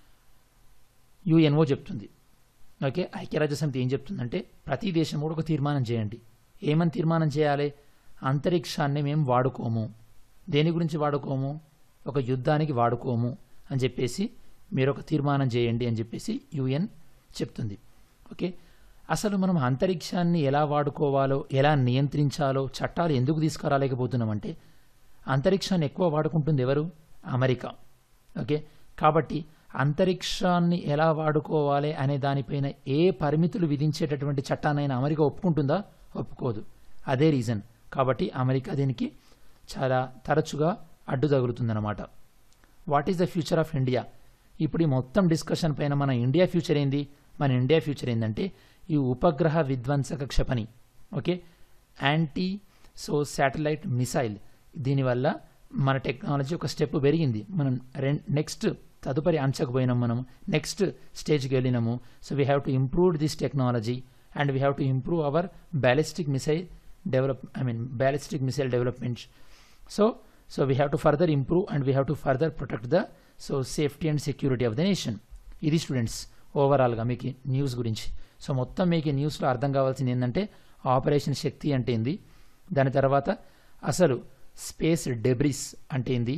యుఎన్ఓ చెప్తుంది ఓకే ఐక్యరాజ్య సమితి ఏం చెప్తుందంటే ప్రతి దేశం కూడా ఒక తీర్మానం చేయండి ఏమని తీర్మానం చేయాలి అంతరిక్షాన్ని మేము వాడుకోము దేని గురించి వాడుకోము ఒక యుద్ధానికి వాడుకోము అని చెప్పేసి మీరు ఒక తీర్మానం చేయండి అని చెప్పేసి యుఎన్ చెప్తుంది ఓకే అసలు మనం అంతరిక్షాన్ని ఎలా వాడుకోవాలో ఎలా నియంత్రించాలో చట్టాలు ఎందుకు తీసుకురాలేకపోతున్నామంటే అంతరిక్షాన్ని ఎక్కువ వాడుకుంటుంది ఎవరు అమెరికా ఓకే కాబట్టి అంతరిక్షాన్ని ఎలా వాడుకోవాలి అనే దానిపైన ఏ పరిమితులు విధించేటటువంటి చట్టాన్నైనా అమెరికా ఒప్పుకుంటుందా ఒప్పుకోదు అదే రీజన్ కాబట్టి అమెరికా దీనికి చాలా తరచుగా అడ్డు తగులుతుందన్నమాట what is the future of India ఇప్పుడు ఈ మొత్తం డిస్కషన్ పైన మన ఇండియా ఫ్యూచర్ ఏంది మన ఇండియా ఫ్యూచర్ ఏంటంటే ఈ ఉపగ్రహ విధ్వంసక క్షిపణి okay anti so satellite missile దీనివల్ల మన టెక్నాలజీ ఒక స్టెప్ పెరిగింది మనం రెం నెక్స్ట్ తదుపరి అంచకు పోయినాం మనం నెక్స్ట్ స్టేజ్కి వెళ్ళినాము so we have to improve this technology and we have to improve our ballistic missile develop I mean ballistic missile development so so we have to further improve and we have to further protect the so safety and security of the nation ఇది స్టూడెంట్స్ ఓవరాల్గా మీకు న్యూస్ గురించి సో మొత్తం మీకు ఈ న్యూస్లో అర్థం కావాల్సింది ఏంటంటే ఆపరేషన్ శక్తి అంటే ఏంది దాని తర్వాత అసలు స్పేస్ డెబ్రిస్ అంటే ఏంది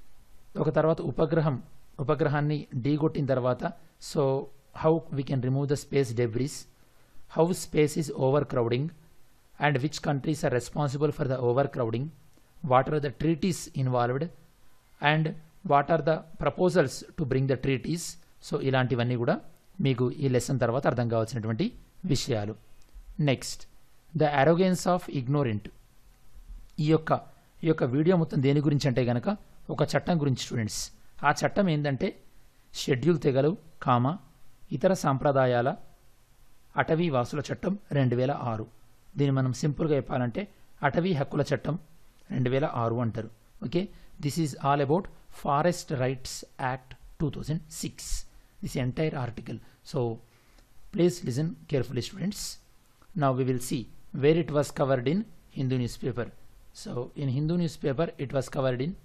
ఒక తర్వాత ఉపగ్రహం ఉపగ్రహాన్ని ఢీగొట్టిన తర్వాత so how we can remove the space debris how space is overcrowding and which countries are responsible for the overcrowding what are the treaties involved and what are the proposals to bring the treaties so ఇలాంటివన్నీ కూడా మీకు ఈ లెసన్ తర్వాత అర్థం కావాల్సినటువంటి విషయాలు next the arrogance of ignorant ఈ యొక్క ఈ యొక్క వీడియో మొత్తం దేని గురించి అంటే గనక ఒక చట్టం గురించి స్టూడెంట్స్ ఆ చట్టం ఏంటంటే షెడ్యూల్ తెగలు కామ ఇతర సాంప్రదాయాల అటవీ వాసుల చట్టం రెండు వేల ఆరు దీన్ని మనం సింపుల్గా చెప్పాలంటే అటవీ హక్కుల చట్టం రెండు వేల ఆరు అంటారు okay this is all about forest rights act two thousand six this entire article so please listen carefully students now we will see where it was covered in Hindu newspaper. So in Hindu newspaper it was covered in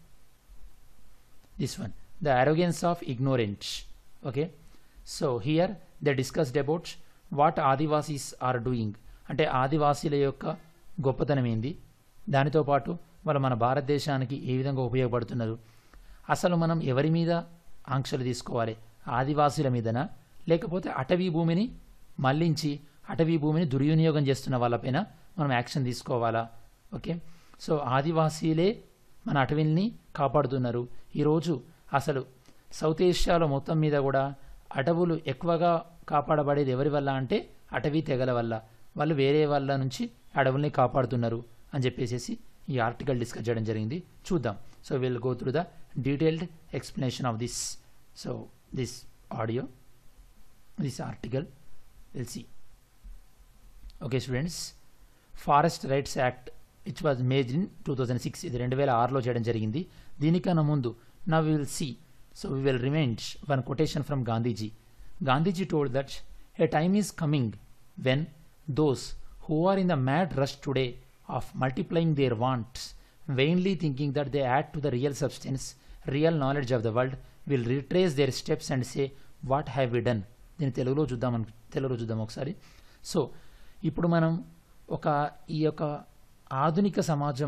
this one, the arrogance of ignorance. Okay, so here they discussed about what Adivasis are doing అంటే ఆదివాసీల యొక్క గొప్పతనం ఏంది దానితో పాటు వాళ్ళు మన భారతదేశానికి ఏ విధంగా ఉపయోగపడుతున్నారు అసలు మనం ఎవరి మీద ఆంక్షలు తీసుకోవాలి ఆదివాసీల మీదనా లేకపోతే అటవీ భూమిని మళ్లించి అటవీ భూమిని దుర్వినియోగం చేస్తున్న వాళ్ళపైన మనం యాక్షన్ తీసుకోవాలా ఓకే సో ఆదివాసీలే మన అటవీల్ని కాపాడుతున్నారు ఈరోజు అసలు సౌత్ ఏషియాలో మొత్తం మీద కూడా అడవులు ఎక్కువగా కాపాడబడేది ఎవరి వల్ల అంటే అటవీ తెగల వల్ల వాళ్ళు వేరే వాళ్ళ నుంచి అడవుల్ని కాపాడుతున్నారు అని చెప్పేసి ఈ ఆర్టికల్ డిస్కస్ చేయడం జరిగింది చూద్దాం so will go through the detailed explanation of this so this audio this article will see okay students forest rights act which was made in two thousand six ఇది రెండు వేల ఆరులో చేయడం జరిగింది దీనికన్నా ముందు నా will see so we will remind one quotation from Gandhiji Gandhiji told that a time is coming when those who are in the mad rush today of multiplying there wants vainly thinking that they add to the real substance, real knowledge of the world, will retrace their steps and say, what have we done దీన్ని తెలుగులో చూద్దాం అను తెలుగులో చూద్దాం ఒకసారి సో ఇప్పుడు మనం ఒక ఈ యొక్క ఆధునిక సమాజం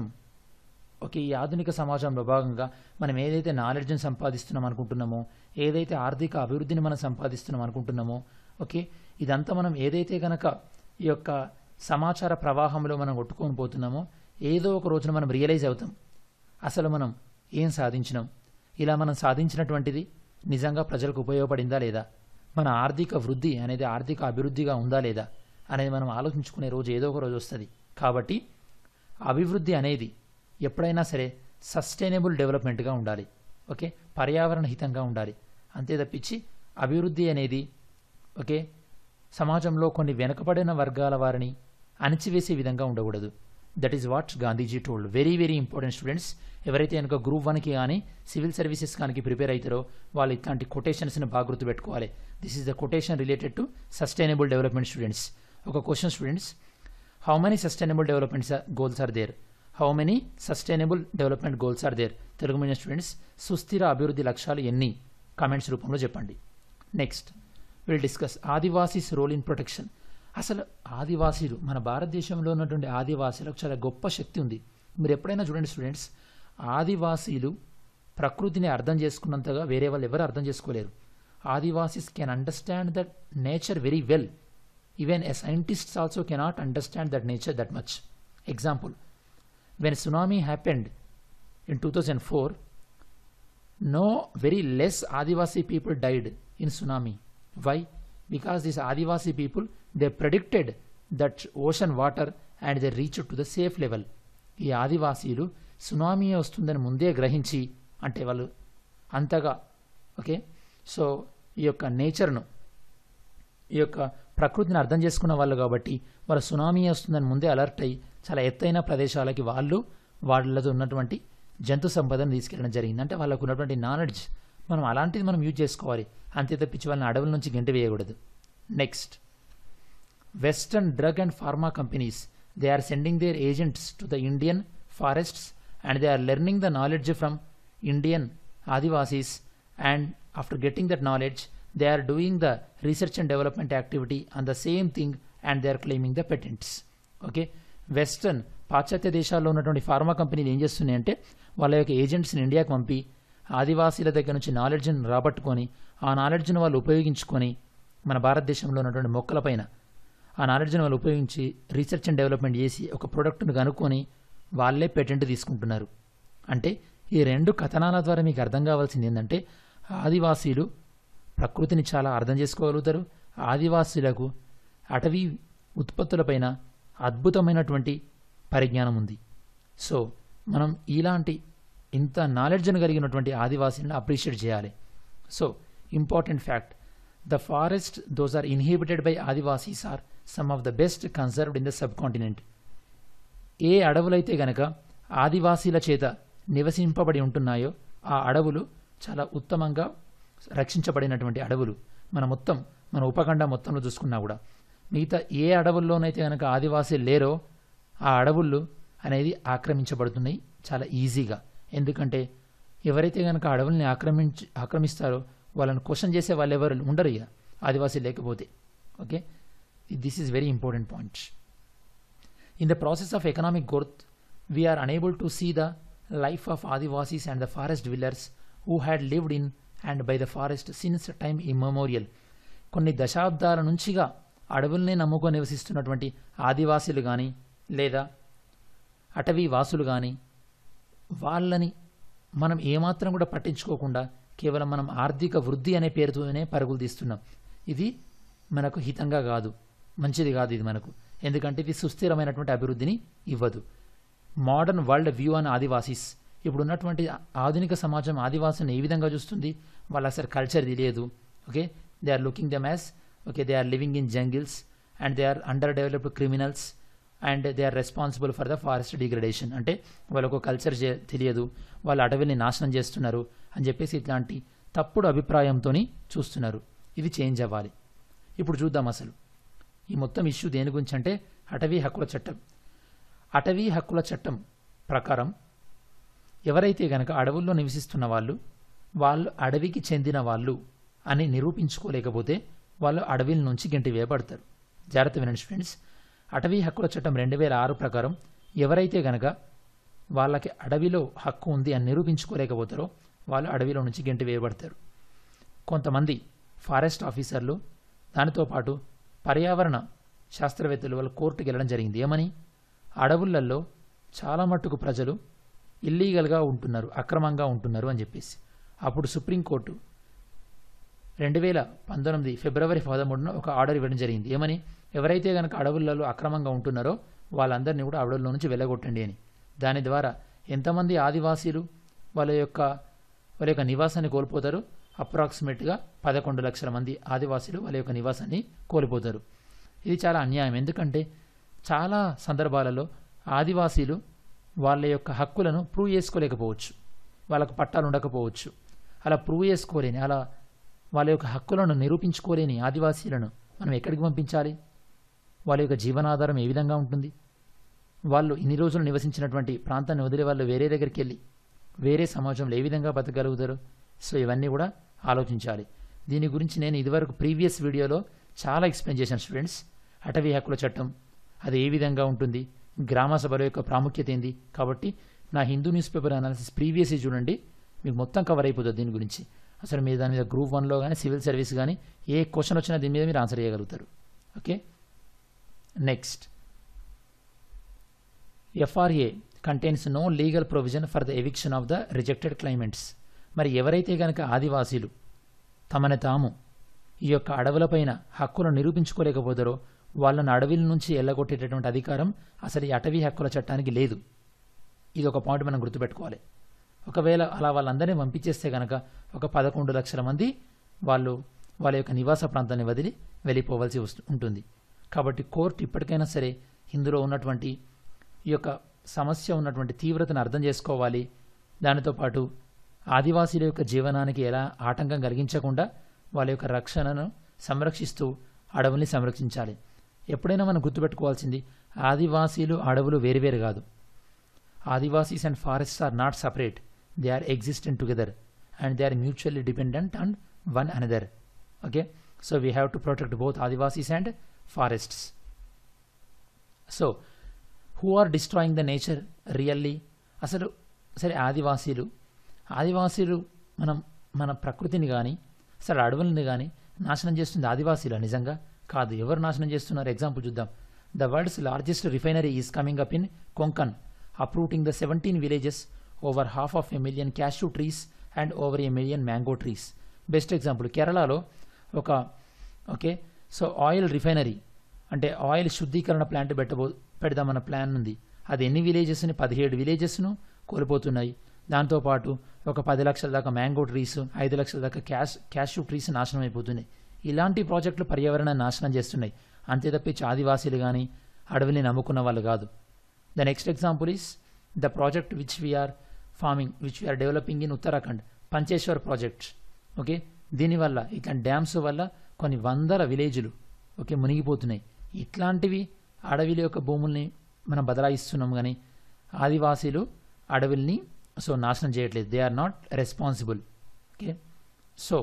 ఓకే ఈ ఆధునిక సమాజంలో భాగంగా మనం ఏదైతే నాలెడ్జ్ని సంపాదిస్తున్నాం అనుకుంటున్నామో ఏదైతే ఆర్థిక అభివృద్ధిని మనం సంపాదిస్తున్నాం అనుకుంటున్నామో ఓకే ఇదంతా మనం ఏదైతే కనుక ఈ యొక్క సమాచార ప్రవాహంలో మనం కొట్టుకొని పోతున్నామో ఏదో ఒక రోజున మనం రియలైజ్ అవుతాం అసలు మనం ఏం సాధించినాం ఇలా మనం సాధించినటువంటిది నిజంగా ప్రజలకు ఉపయోగపడిందా లేదా మన ఆర్థిక వృద్ధి అనేది ఆర్థిక అభివృద్ధిగా ఉందా లేదా అనేది మనం ఆలోచించుకునే రోజు ఏదో ఒక రోజు వస్తుంది కాబట్టి అభివృద్ధి అనేది ఎప్పుడైనా సరే సస్టైనబుల్ డెవలప్మెంట్గా ఉండాలి ఓకే పర్యావరణ హితంగా ఉండాలి అంతే తప్పించి అభివృద్ధి అనేది ఓకే సమాజంలో కొన్ని వెనుకబడిన వర్గాల వారిని అణిచివేసే విధంగా ఉండకూడదు that is what Gandhiji told very very important students ఎవరైతే కనుక గ్రూప్ వన్కి కానీ సివిల్ సర్వీసెస్ కానీ ప్రిపేర్ అవుతారో వాళ్ళు ఇట్లాంటి కొటేషన్స్ని బాగా గుర్తుపెట్టుకోవాలి this is the quotation related to sustainable development students ఒక question students how many sustainable developments goals are there how many sustainable development goals are there Telugu medium students సుస్థిర అభివృద్ధి లక్ష్యాలు ఎన్ని కామెంట్స్ రూపంలో చెప్పండి next will discuss Adivasis role in protection అసలు ఆదివాసీలు మన భారతదేశంలో ఉన్నటువంటి ఆదివాసీలకు చాలా గొప్ప శక్తి ఉంది మీరు ఎప్పుడైనా చూడండి స్టూడెంట్స్ ఆదివాసీలు ప్రకృతిని అర్థం చేసుకున్నంతగా వేరే వాళ్ళు ఎవరు అర్థం చేసుకోలేరు Adivasis can understand that nature very well even a scientists also cannot understand that nature that much example when tsunami happened in two thousand four no very less Adivasi people died in tsunami. Why? Because these Adivasi people they predicted that ocean water and they reached to the safe level. ఈ ఆదివాసీలు సునామీ వస్తుందని ముందే గ్రహించి అంటే వాళ్ళు అంతగా ఓకే సో ఈ యొక్క నేచర్ను ఈ యొక్క ప్రకృతిని అర్థం చేసుకున్న వాళ్ళు కాబట్టి వాళ్ళ సునామీ వస్తుందని ముందే అలర్ట్ అయ్యి చాలా ఎత్తైన ప్రదేశాలకి వాళ్ళు వాళ్ళతో ఉన్నటువంటి జంతు సంపదను తీసుకెళ్ళడం జరిగింది అంటే వాళ్ళకు ఉన్నటువంటి నాలెడ్జ్ మనం అలాంటిది మనం యూజ్ చేసుకోవాలి అంతే తప్పించి వాళ్ళని అడవుల నుంచి గెంట వేయకూడదు next western drug and pharma companies they are sending their agents to the Indian forests and they are learning the knowledge from Indian Adivasis and after getting that knowledge they are doing the research and development activity on the same thing and they are claiming the patents okay western పాశ్చాత్య దేశాల్లో ఉన్నటువంటి ఫార్మా కంపెనీలు ఏం చేస్తున్నాయి అంటే వాళ్ళ యొక్క ఏజెంట్స్ని ఇండియాకి పంపి ఆదివాసీల దగ్గర నుంచి నాలెడ్జ్ని రాబట్టుకొని ఆ నాలెడ్జ్ను వాళ్ళు ఉపయోగించుకొని మన భారతదేశంలో ఉన్నటువంటి మొక్కలపైన ఆ నాలెడ్జ్ని వాళ్ళు ఉపయోగించి రీసెర్చ్ అండ్ డెవలప్మెంట్ చేసి ఒక ప్రోడక్ట్ను కనుక్కొని వాళ్ళే పేటెంట్ తీసుకుంటున్నారు అంటే ఈ రెండు కథనాల ద్వారా మీకు అర్థం కావాల్సింది ఏంటంటే ఆదివాసీలు ప్రకృతిని చాలా అర్థం చేసుకోగలుగుతారు ఆదివాసీలకు అటవీ ఉత్పత్తులపైన అద్భుతమైనటువంటి పరిజ్ఞానం ఉంది సో మనం ఇలాంటి ఇంత నాలెడ్జ్ను కలిగినటువంటి ఆదివాసీలను అప్రిషియేట్ చేయాలి so important fact the forest those are inhibited by Adivasis are some of the best conserved in the subcontinent ఏ అడవులైతే గనక ఆదివాసీల చేత నివసింపబడి ఉంటున్నాయో ఆ అడవులు చాలా ఉత్తమంగా రక్షించబడినటువంటి అడవులు మన మొత్తం మన ఉపఖండం మొత్తంలో చూసుకున్నా కూడా మిగతా ఏ అడవుల్లోనైతే కనుక ఆదివాసీలు లేరో ఆ అడవులు అనేది ఆక్రమించబడుతున్నాయి చాలా ఈజీగా ఎందుకంటే ఎవరైతే కనుక అడవుల్ని ఆక్రమించి ఆక్రమిస్తారో వాళ్ళని క్వశ్చన్ చేసే వాళ్ళు ఎవరు ఉండరు ఇక ఆదివాసీ లేకపోతే okay this is very important point in the process of economic growth we are unable to see the life of Adivasis and the forest dwellers who had lived in and by the forest since time immemorial కొన్ని దశాబ్దాల నుంచిగా అడవుల్ని నమ్ముకొని నివసిస్తున్నటువంటి ఆదివాసీలు కానీ లేదా అటవీ వాసులు కానీ వాళ్ళని మనం ఏమాత్రం కూడా పట్టించుకోకుండా కేవలం మనం ఆర్థిక వృద్ధి అనే పేరుతోనే పరుగులు తీస్తున్నాం ఇది మనకు హితంగా కాదు మంచిది కాదు ఇది మనకు ఎందుకంటే ఇది సుస్థిరమైనటువంటి అభివృద్ధిని ఇవ్వదు మోడర్న్ వరల్డ్ వ్యూ అని ఆదివాసీస్ ఇప్పుడు ఉన్నటువంటి ఆధునిక సమాజం ఆదివాసులను ఏ విధంగా చూస్తుంది వాళ్ళ అసలు కల్చర్ తెలియదు okay they are looking them as okay they are living in jungles and they are underdeveloped criminals and they are responsible for the forest degradation అంటే వాళ్ళకు కల్చర్ తెలియదు వాళ్ళు అడవిని నాశనం చేస్తున్నారు అని చెప్పేసి ఇట్లాంటి తప్పుడు అభిప్రాయంతో చూస్తున్నారు ఇది చేంజ్ అవ్వాలి ఇప్పుడు చూద్దాం అసలు ఈ మొత్తం ఇష్యూ దేని గురించి అంటే అటవీ హక్కుల చట్టం అటవీ హక్కుల చట్టం ప్రకారం ఎవరైతే గనక అడవుల్లో నివసిస్తున్న వాళ్ళు వాళ్ళు అడవికి చెందిన వాళ్ళు అని నిరూపించుకోలేకపోతే వాళ్ళు అడవిల నుంచి గంటి వేయబడతారు జాగ్రత్త వినండి ఫ్రెండ్స్ అటవీ హక్కుల చట్టం రెండు వేల ఆరు ప్రకారం ఎవరైతే గనక వాళ్ళకి అడవిలో హక్కు ఉంది అని నిరూపించుకోలేకపోతారో వాళ్ళు అడవిలో నుంచి గంటి వేయబడతారు కొంతమంది ఫారెస్ట్ ఆఫీసర్లు దానితో పాటు పర్యావరణ శాస్త్రవేత్తలు వాళ్ళు కోర్టుకు వెళ్ళడం జరిగింది ఏమని అడవులలో చాలా మట్టుకు ప్రజలు ఇల్లీగల్గా ఉంటున్నారు అక్రమంగా ఉంటున్నారు అని చెప్పేసి అప్పుడు సుప్రీంకోర్టు రెండు వేల పంతొమ్మిది ఫిబ్రవరి పదమూడున ఒక ఆర్డర్ ఇవ్వడం జరిగింది ఏమని ఎవరైతే కనుక అడవులలో అక్రమంగా ఉంటున్నారో వాళ్ళందరినీ కూడా అడవుల్లో నుంచి వెళ్ళగొట్టండి అని దాని ద్వారా ఎంతమంది ఆదివాసీలు వాళ్ళ యొక్క వాళ్ళ యొక్క నివాసాన్ని కోల్పోతారు అప్రాక్సిమేట్గా పదకొండు లక్షల మంది ఆదివాసీలు వాళ్ళ యొక్క నివాసాన్ని కోల్పోతారు ఇది చాలా అన్యాయం ఎందుకంటే చాలా సందర్భాలలో ఆదివాసీలు వాళ్ళ యొక్క హక్కులను ప్రూవ్ చేసుకోలేకపోవచ్చు వాళ్ళకు పట్టాలు ఉండకపోవచ్చు అలా ప్రూవ్ చేసుకోలేని అలా వాళ్ళ యొక్క హక్కులను నిరూపించుకోలేని ఆదివాసీలను మనం ఎక్కడికి పంపించాలి వాళ్ళ యొక్క జీవనాధారం ఏ విధంగా ఉంటుంది వాళ్ళు ఇన్ని రోజులు నివసించినటువంటి ప్రాంతాన్ని వదిలే వాళ్ళు వేరే దగ్గరికి వెళ్ళి వేరే సమాజంలో ఏ విధంగా బతకగలుగుతారు సో ఇవన్నీ కూడా ఆలోచించాలి దీని గురించి నేను ఇదివరకు ప్రీవియస్ వీడియోలో చాలా ఎక్స్ప్లెయిన్ చేశాను స్టూడెంట్స్ అటవీ హక్కుల చట్టం అది ఏ విధంగా ఉంటుంది గ్రామ సభల యొక్క ప్రాముఖ్యత ఏంది కాబట్టి నా Hindu newspaper analysis previous చూడండి మీకు మొత్తం కవర్ అయిపోతుంది దీని గురించి అసలు మీరు దాని మీద గ్రూప్ వన్లో కానీ సివిల్ సర్వీస్ కానీ ఏ క్వశ్చన్ వచ్చినా దీని మీద మీరు ఆన్సర్ చేయగలుగుతారు okay next FRA contains no legal provision for the eviction of the rejected claimants మరి ఎవరైతే గనక ఆదివాసీలు తమని తాము ఈ యొక్క అడవులపైన హక్కులను నిరూపించుకోలేకపోతారో వాళ్ళను అడవిల నుంచి ఎల్లగొట్టేటటువంటి అధికారం అసలు ఈ అటవీ హక్కుల చట్టానికి లేదు ఇది ఒక పాయింట్ మనం గుర్తుపెట్టుకోవాలి ఒకవేళ అలా వాళ్ళందరినీ పంపించేస్తే కనుక ఒక పదకొండు లక్షల మంది వాళ్ళు వాళ్ళ యొక్క నివాస ప్రాంతాన్ని వదిలి వెళ్ళిపోవాల్సి వస్తు ఉంటుంది కాబట్టి కోర్టు ఇప్పటికైనా సరే ఇందులో ఉన్నటువంటి ఈ యొక్క సమస్య ఉన్నటువంటి తీవ్రతను అర్థం చేసుకోవాలి దానితో పాటు ఆదివాసీల యొక్క జీవనానికి ఎలా ఆటంకం కలిగించకుండా వాళ్ళ యొక్క రక్షణను సంరక్షిస్తూ అడవుల్ని సంరక్షించాలి ఎప్పుడైనా మనం గుర్తుపెట్టుకోవాల్సింది ఆదివాసీలు అడవులు వేరువేరు కాదు Adivasis and forests are not separate they are existent together and they are mutually dependent on one another okay so we have to protect both Adivasis and forests so who are destroying the nature really అసలు సరే ఆదివాసీలు ఆదివాసీలు మనం మన ప్రకృతిని కానీ అసలు అడవులని కానీ నాశనం చేస్తుంది ఆదివాసీలు నిజంగా కాదు ఎవరు నాశనం చేస్తున్నారు ఎగ్జాంపుల్ చూద్దాం the world's largest refinery is coming up in Konkan uprooting the seventeen villages over half of a million cashew trees and over a million mango trees best example కేరళలో ఒక ఓకే సో ఆయిల్ రిఫైనరీ అంటే ఆయిల్ శుద్ధీకరణ ప్లాంట్ పెట్టబో పెడదామన్న ప్లాన్ ఉంది అది ఎన్ని విలేజెస్ని పదిహేడు విలేజెస్ను కోల్పోతున్నాయి దాంతోపాటు ఒక పది లక్షల దాకా మ్యాంగో ట్రీస్ ఐదు లక్షల దాకా క్యాష్ క్యాష్యూ ట్రీస్ నాశనం అయిపోతున్నాయి ఇలాంటి ప్రాజెక్టులు పర్యావరణాన్ని నాశనం చేస్తున్నాయి అంతే తప్పించి ఆదివాసీలు కానీ అడవిని నమ్ముకున్న వాళ్ళు కాదు the next example is the project which we are farming which we are developing in Uttarakhand Pancheshwar project okay దీనివల్ల ఇట్లాంటి డ్యామ్స్ వల్ల కొన్ని వందల విలేజ్లు ఓకే మునిగిపోతున్నాయి ఇట్లాంటివి అడవిల యొక్క భూముల్ని మనం బదలాయిస్తున్నాం కానీ ఆదివాసీలు అడవుల్ని సో నాశనం చేయట్లేదు they are not responsible okay so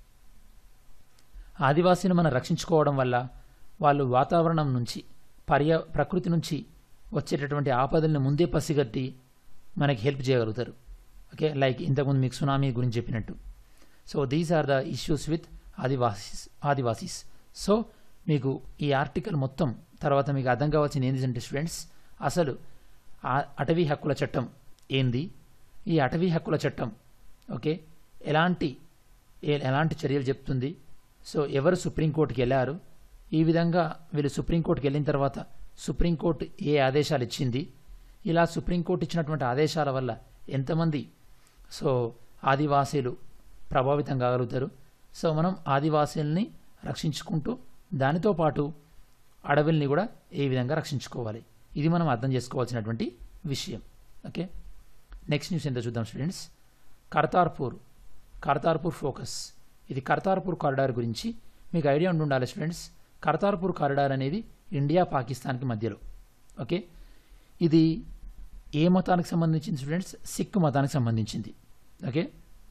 ఆదివాసీని మనం రక్షించుకోవడం వల్ల వాళ్ళు వాతావరణం నుంచి పర్యా ప్రకృతి నుంచి వచ్చేటటువంటి ఆపదల్ని ముందే పసిగట్టి మనకి హెల్ప్ చేయగలుగుతారు ఓకే లైక్ ఇంతకుముందు మీకు సునామీ గురించి చెప్పినట్టు so these are the issues with Adivasis Adivasis so మీకు ఈ ఆర్టికల్ మొత్తం తర్వాత మీకు అర్థం కావాల్సింది ఏంటంటే స్టూడెంట్స్ అసలు ఆ అటవీ హక్కుల చట్టం ఏంది ఈ అటవీ హక్కుల చట్టం ఓకే ఎలాంటి ఏ- ఎలాంటి చర్యలు చెప్తుంది సో ఎవరు సుప్రీంకోర్టుకి వెళ్ళారు ఈ విధంగా వీళ్ళు సుప్రీంకోర్టుకి వెళ్ళిన తర్వాత సుప్రీంకోర్టు ఏ ఆదేశాలు ఇచ్చింది ఇలా సుప్రీంకోర్టు ఇచ్చినటువంటి ఆదేశాల వల్ల ఎంతమంది సో ఆదివాసీలు ప్రభావితం కాగలుగుతారు సో మనం ఆదివాసీల్ని రక్షించుకుంటూ దానితో పాటు అడవుల్ని కూడా ఏ విధంగా రక్షించుకోవాలి ఇది మనం అర్థం చేసుకోవాల్సినటువంటి విషయం ఓకే నెక్స్ట్ న్యూస్ ఎంత చూద్దాం స్టూడెంట్స్ కర్తార్పూర్ కర్తార్పూర్ ఫోకస్ ఇది కర్తార్పూర్ కారిడార్ గురించి మీకు ఐడియా ఉండి ఉండాలి స్టూడెంట్స్ కర్తార్పూర్ కారిడార్ అనేది ఇండియా పాకిస్తాన్కి మధ్యలో ఓకే ఇది ఏ మతానికి సంబంధించింది స్టూడెంట్స్ సిక్ మతానికి సంబంధించింది ఓకే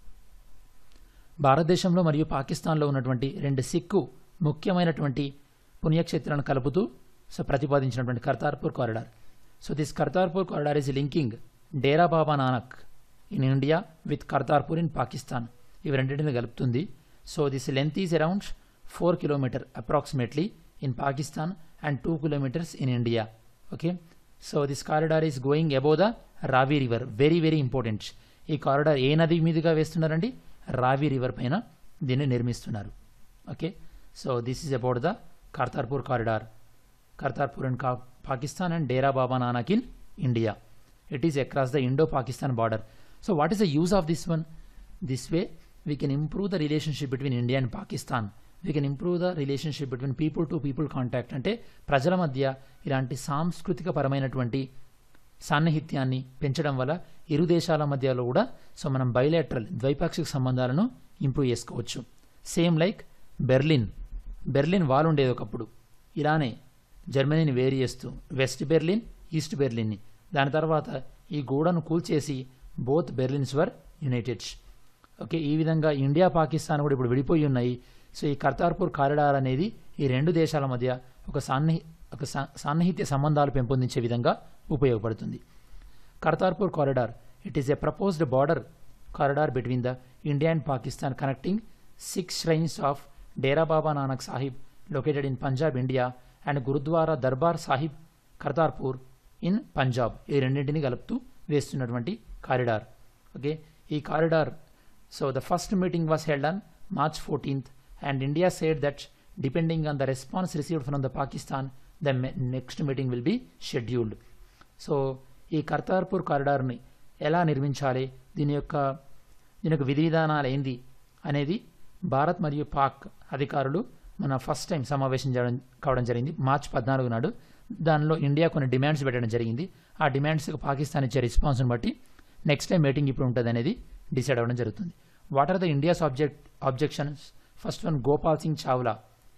భారతదేశంలో మరియు పాకిస్తాన్లో ఉన్నటువంటి రెండు సిక్కు ముఖ్యమైనటువంటి పుణ్యక్షేత్రాలను కలుపుతూ సో ప్రతిపాదించినటువంటి Kartarpur corridor so this Kartarpur corridor is linking Dera Baba Nanak in India with Kartarpur in Pakistan ఇవి రెండింటిని కలుపుతుంది so this length is around four kilometer approximately in Pakistan and two kilometers in India okay so this corridor is going above the Ravi river very very important ఈ కారిడార్ ఏ నది మీదుగా వేస్తున్నారండి రావి రివర్ పైన దీన్ని నిర్మిస్తున్నారు okay so this is about the Kartarpur corridor Kartarpur and కా Pakistan and Dera Baba Nanak in India it is across the Indo Pakistan border so what is the use of this one this way we can improve the relationship between India and Pakistan we can improve the relationship between people to people contact అంటే ప్రజల మధ్య ఇలాంటి సాంస్కృతిక పరమైనటువంటి సాన్నిహిత్యాన్ని పెంచడం వల్ల ఇరు దేశాల మధ్యలో కూడా సో మనం బయలాటరల్ ద్వైపాక్షిక సంబంధాలను ఇంప్రూవ్ చేసుకోవచ్చు same like Berlin Berlin wall ఉండేది ఒకప్పుడు ఇలానే జర్మనీని వేరు చేస్తూ వెస్ట్ బెర్లిన్ ఈస్ట్ బెర్లిన్ని దాని తర్వాత ఈ గోడను కూల్చేసి both Berlins were united okay ఈ విధంగా ఇండియా పాకిస్తాన్ కూడా ఇప్పుడు విడిపోయి ఉన్నాయి సో ఈ కర్తార్పూర్ కారిడార్ అనేది ఈ రెండు దేశాల మధ్య ఒక సాన్ని ఒక సా- సాన్నిహిత్య సంబంధాలు పెంపొందించే విధంగా ఉపయోగపడుతుంది Kartarpur corridor it is a proposed border corridor between the India and Pakistan connecting six shrines of Dera Baba Nanak Sahib located in Punjab India and Gurdwara Darbar Sahib Kartarpur in Punjab ఈ రెండింటిని కలుపుతూ వేస్తున్నటువంటి కారిడార్ ఓకే ఈ corridor so the first meeting was held on March fourteenth and India said that depending on the response received from the Pakistan the next meeting will B scheduled so ఈ కర్తార్పూర్ కారిడార్ని ఎలా నిర్మించాలి దీని యొక్క దీని యొక్క విధి విధానాలు ఏంది అనేది భారత్ మరియు పాక్ అధికారులు మన ఫస్ట్ టైం సమావేశం చేయడం కావడం జరిగింది మార్చ్ పద్నాలుగు నాడు దానిలో ఇండియా కొన్ని డిమాండ్స్ పెట్టడం జరిగింది ఆ డిమాండ్స్కి పాకిస్తాన్ ఇచ్చే రెస్పాన్స్ని బట్టి నెక్స్ట్ టైం మీటింగ్ ఇప్పుడు ఉంటుంది అనేది డిసైడ్ అవ్వడం జరుగుతుంది what are the India's object objections first one Gopal Singh Chawla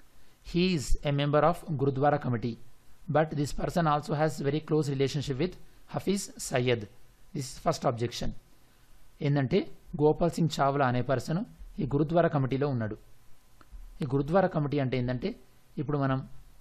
he is a member of Gurudwara committee, but this person also has very close relationship with Hafiz Syed. This is first objection. ఏంటంటే గోపాల్ సింగ్ చావ్లా అనే పర్సన్ ఈ గురుద్వారా కమిటీలో ఉన్నాడు ఈ గురుద్వారా కమిటీ అంటే ఏంటంటే ఇప్పుడు మనం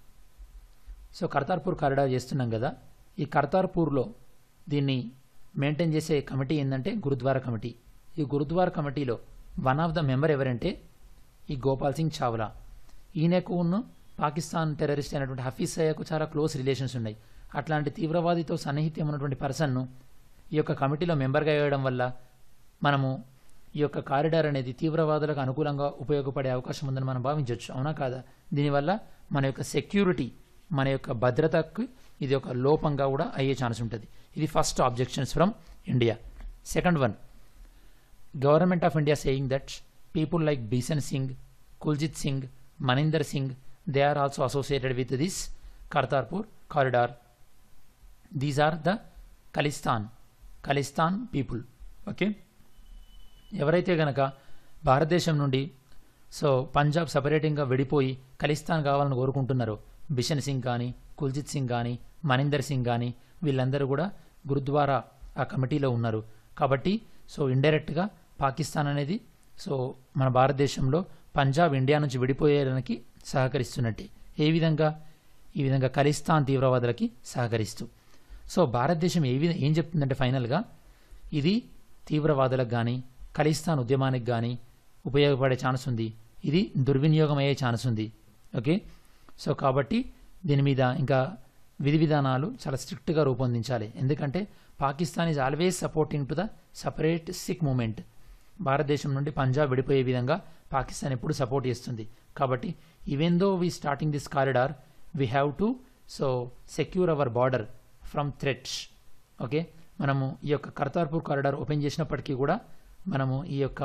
సో కర్తార్పూర్ కారిడార్ చేస్తున్నాం కదా ఈ కర్తార్పూర్లో దీన్ని మెయింటైన్ చేసే కమిటీ ఏంటంటే గురుద్వారా కమిటీ ఈ గురుద్వారా కమిటీలో వన్ ఆఫ్ ద మెంబర్ ఎవరంటే ఈ గోపాల్ సింగ్ చావ్లా ఈయనకు ఉన్న పాకిస్తాన్ టెర్రరిస్ట్ అయినటువంటి హఫీజ్ సయ్యకు చాలా క్లోజ్ రిలేషన్స్ ఉన్నాయి అట్లాంటి తీవ్రవాదితో సన్నిహిత్యం ఉన్నటువంటి పర్సన్ను ఈ యొక్క కమిటీలో మెంబర్గా వేయడం వల్ల మనము ఈ యొక్క కారిడార్ అనేది తీవ్రవాదులకు అనుకూలంగా ఉపయోగపడే అవకాశం ఉందని మనం భావించవచ్చు అవునా కాదా దీనివల్ల మన యొక్క సెక్యూరిటీ మన యొక్క భద్రతకు ఇది ఒక లోపంగా కూడా అయ్యే ఛాన్స్ ఉంటుంది ఇది first objections from India second one government of India saying that people like Bishan Singh Kuljit Singh Maninder Singh they are also associated with this Kartarpur corridor these are the Khalistan Khalistan people okay ఎవరైతే గనక భారతదేశం నుండి సో పంజాబ్ సపరేటింగ్గా విడిపోయి ఖలిస్తాన్ కావాలని కోరుకుంటున్నారో బిషన్ సింగ్ కానీ కుల్జిత్ సింగ్ కానీ మనిందర్ సింగ్ కానీ వీళ్ళందరూ కూడా గురుద్వారా ఆ కమిటీలో ఉన్నారు కాబట్టి సో ఇండైరెక్ట్గా పాకిస్తాన్ అనేది సో మన భారతదేశంలో పంజాబ్ ఇండియా నుంచి విడిపోయేదానికి సహకరిస్తున్నట్టే ఏ విధంగా ఈ విధంగా ఖలిస్తాన్ తీవ్రవాదులకి సహకరిస్తూ సో భారతదేశం ఏ విధంగా ఏం చెప్తుందంటే ఫైనల్గా ఇది తీవ్రవాదులకు కానీ ఖలిస్తాన్ ఉద్యమానికి కానీ ఉపయోగపడే ఛాన్స్ ఉంది ఇది దుర్వినియోగం అయ్యే ఛాన్స్ ఉంది ఓకే సో కాబట్టి దీని మీద ఇంకా విధి విధానాలు చాలా స్ట్రిక్ట్గా రూపొందించాలి ఎందుకంటే Pakistan is always supporting to the separate Sikh movement భారతదేశం నుండి పంజాబ్ విడిపోయే విధంగా పాకిస్తాన్ ఎప్పుడు సపోర్ట్ చేస్తుంది కాబట్టి even though we starting this corridor we have to so secure our border from threats okay మనము ఈ యొక్క కర్తార్పూర్ కారిడార్ ఓపెన్ చేసినప్పటికీ కూడా మనము ఈ యొక్క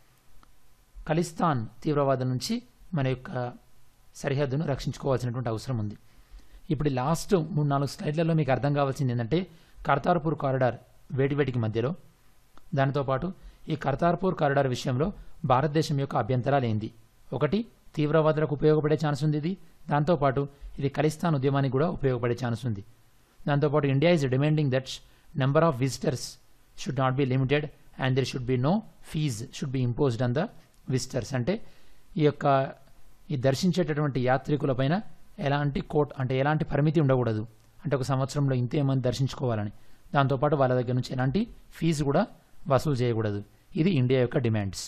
ఖలిస్తాన్ తీవ్రవాదం నుంచి మన యొక్క సరిహద్దును రక్షించుకోవాల్సినటువంటి అవసరం ఉంది ఇప్పుడు లాస్ట్ మూడు నాలుగు స్లైడ్లలో మీకు అర్థం కావాల్సింది ఏంటంటే కర్తార్పూర్ కారిడార్ వేటి వేటికి మధ్యలో దానితో ఈ కర్తార్పూర్ కారిడార్ విషయంలో భారతదేశం యొక్క అభ్యంతరాలు ఏంది ఒకటి తీవ్రవాదులకు ఉపయోగపడే ఛాన్స్ ఉంది ఇది దాంతోపాటు ఇది ఖలిస్తాన్ ఉద్యమానికి కూడా ఉపయోగపడే ఛాన్స్ ఉంది దాంతోపాటు India is demanding that number of visitors should not be limited and there should be no fees should be imposed on the visitors అంటే ఈ యొక్క ఈ దర్శించేటటువంటి యాత్రికులపైన ఎలాంటి కోట్ అంటే ఎలాంటి పరిమితి ఉండకూడదు అంటే ఒక సంవత్సరంలో ఇంతే మంది దర్శించుకోవాలని దాంతోపాటు వాళ్ళ దగ్గర నుంచి ఎలాంటి ఫీజు కూడా వసూలు చేయకూడదు ఇది ఇండియా యొక్క demands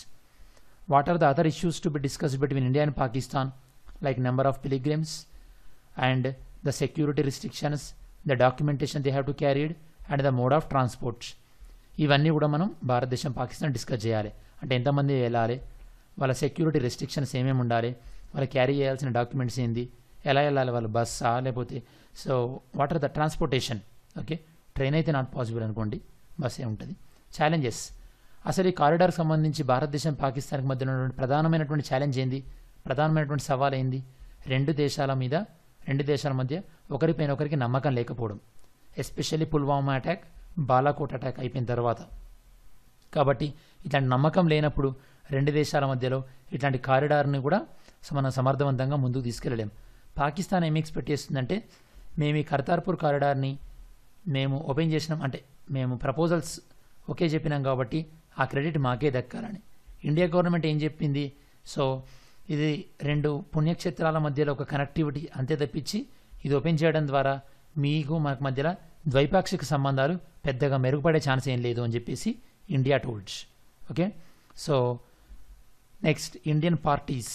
what are the other issues to be discuss between India and Pakistan like number of pilgrims and the security restrictions the documentation they have to carried and the mode of transport ఇవన్నీ కూడా మనం భారతదేశం పాకిస్తాన్ డిస్కస్ చేయాలి అంటే ఎంతమంది వెళ్ళాలి వాళ్ళ సెక్యూరిటీ రెస్ట్రిక్షన్స్ ఏమేమి ఉండాలి వాళ్ళు క్యారీ చేయాల్సిన డాక్యుమెంట్స్ ఏంది ఎలా వెళ్ళాలి వాళ్ళు బస్సా లేకపోతే so what are the transportation okay train అయితే నాట్ పాసిబుల్ అనుకోండి బస్సే ఉంటుంది ఛాలెంజెస్ అసలు ఈ కారిడార్కి సంబంధించి భారతదేశం పాకిస్తాన్కి మధ్య ఉన్నటువంటి ప్రధానమైనటువంటి ఛాలెంజ్ ఏంది ప్రధానమైనటువంటి సవాల్ ఏంది రెండు దేశాల మీద రెండు దేశాల మధ్య ఒకరిపైన ఒకరికి నమ్మకం లేకపోవడం especially Pulwama attack Balakot attack అయిపోయిన తర్వాత కాబట్టి ఇట్లాంటి నమ్మకం లేనప్పుడు రెండు దేశాల మధ్యలో ఇట్లాంటి కారిడార్ని కూడా సో మనం సమర్థవంతంగా ముందుకు తీసుకెళ్ళలేం పాకిస్తాన్ ఏమి ఎక్స్పెక్ట్ చేస్తుందంటే మేము ఈ కర్తార్పూర్ కారిడార్ని మేము ఓపెన్ చేసినాం అంటే మేము ప్రపోజల్స్ ఓకే చెప్పినాం కాబట్టి ఆ క్రెడిట్ మాకే దక్కాలని ఇండియా గవర్నమెంట్ ఏం చెప్పింది సో ఇది రెండు పుణ్యక్షేత్రాల మధ్యలో ఒక కనెక్టివిటీ అంతే తప్పించి ఇది ఓపెన్ చేయడం ద్వారా మీకు మాకు మధ్యలో ద్వైపాక్షిక సంబంధాలు పెద్దగా మెరుగుపడే ఛాన్స్ ఏం లేదు అని చెప్పేసి India told okay so next Indian parties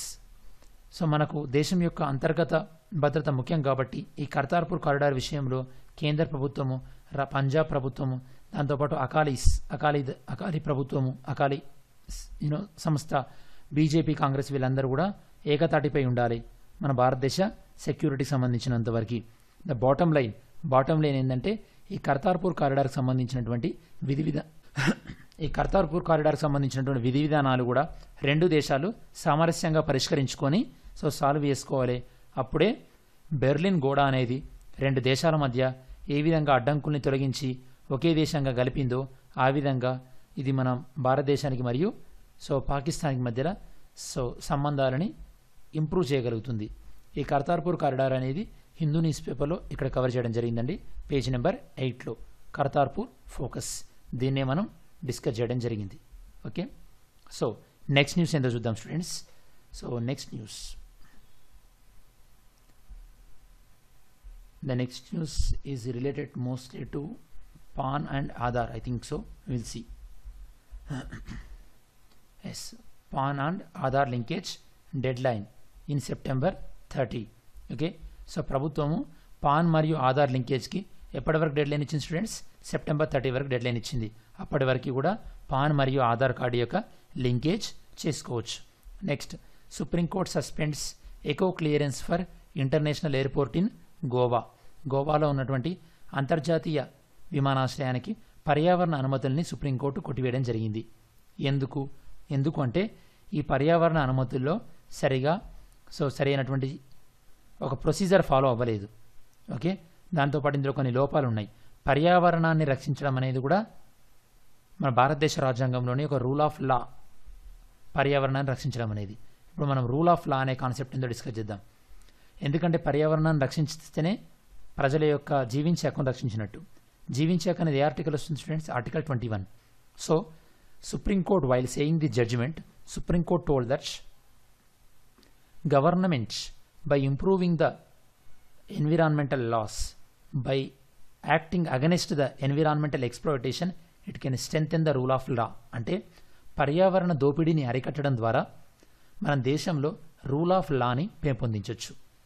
so మనకు దేశం యొక్క అంతర్గత భద్రత ముఖ్యం కాబట్టి ఈ కర్తార్పూర్ కారిడార్ విషయంలో కేంద్ర ప్రభుత్వము ర- పంజాబ్ ప్రభుత్వము దాంతోపాటు అకాలీస్ అకాలీ అకాలీ ప్రభుత్వము అకాలీ యూనో సంస్థ బీజేపీ కాంగ్రెస్ వీళ్ళందరూ కూడా ఏకతాటిపై ఉండాలి మన భారతదేశ సెక్యూరిటీకి సంబంధించినంత వరకు the bottom line bottom line ఏంటంటే ఈ కర్తార్పూర్ కారిడార్కి సంబంధించినటువంటి విధి విధా ఈ కర్తార్పూర్ కారిడార్కి సంబంధించినటువంటి విధి విధానాలు కూడా రెండు దేశాలు సామరస్యంగా పరిష్కరించుకొని సో సాల్వ్ చేసుకోవాలి అప్పుడే బెర్లిన్ గోడ అనేది రెండు దేశాల మధ్య ఏ విధంగా అడ్డంకుల్ని తొలగించి ఒకే దేశంగా కలిపిందో ఆ విధంగా ఇది మన భారతదేశానికి మరియు సో పాకిస్తాన్కి మధ్యలో సో సంబంధాలని ఇంప్రూవ్ చేయగలుగుతుంది ఈ కర్తార్పూర్ కారిడార్ అనేది హిందూ న్యూస్ పేపర్లో ఇక్కడ కవర్ చేయడం జరిగిందండి పేజ్ నెంబర్ ఎయిట్లో కర్తార్పూర్ ఫోకస్ దీన్నే మనం డిస్కస్ చేయడం జరిగింది ఓకే సో నెక్స్ట్ న్యూస్ ఏంటో చూద్దాం students so next news The next news is related mostly to PAN and Aadhaar. I think so. We'll see. yes, PAN and Aadhaar linkage deadline in September 30. Okay so ప్రభుత్వము పాన్ మరియు ఆధార్ లింకేజ్కి ఎప్పటి వరకు డెడ్ లైన్ ఇచ్చింది స్టూడెంట్స్ సెప్టెంబర్ థర్టీ వరకు డెడ్ లైన్ ఇచ్చింది అప్పటి వరకు కూడా పాన్ మరియు ఆధార్ కార్డు యొక్క లింకేజ్ చేసుకోవచ్చు next supreme court suspends eco clearance for international airport in Goa గోవాలో ఉన్నటువంటి అంతర్జాతీయ విమానాశ్రయానికి పర్యావరణ అనుమతుల్ని సుప్రీంకోర్టు కొట్టివేయడం జరిగింది ఎందుకు ఎందుకు అంటే ఈ పర్యావరణ అనుమతుల్లో సరిగా సో సరైనటువంటి ఒక ప్రొసీజర్ ఫాలో అవ్వలేదు ఓకే దాంతోపాటు ఇందులో కొన్ని లోపాలు ఉన్నాయి పర్యావరణాన్ని రక్షించడం అనేది కూడా మన భారతదేశ రాజ్యాంగంలోని ఒక రూల్ ఆఫ్ లా పర్యావరణాన్ని రక్షించడం అనేది ఇప్పుడు మనం రూల్ ఆఫ్ లా అనే కాన్సెప్ట్ ఏందో డిస్కస్ చేద్దాం ఎందుకంటే పర్యావరణాన్ని రక్షిస్తేనే ప్రజల యొక్క జీవించే హక్కును రక్షించినట్టు జీవించే హక్కు అనేది ఏ ఆర్టికల్ వస్తుంది students article twenty one so supreme court while saying the judgement supreme court told that government by improving the environmental laws by acting against the environmental exploitation it can strengthen the rule of law అంటే పర్యావరణ దోపిడీని అరికట్టడం ద్వారా మన దేశంలో రూల్ ఆఫ్ లాని పెంపొందించవచ్చు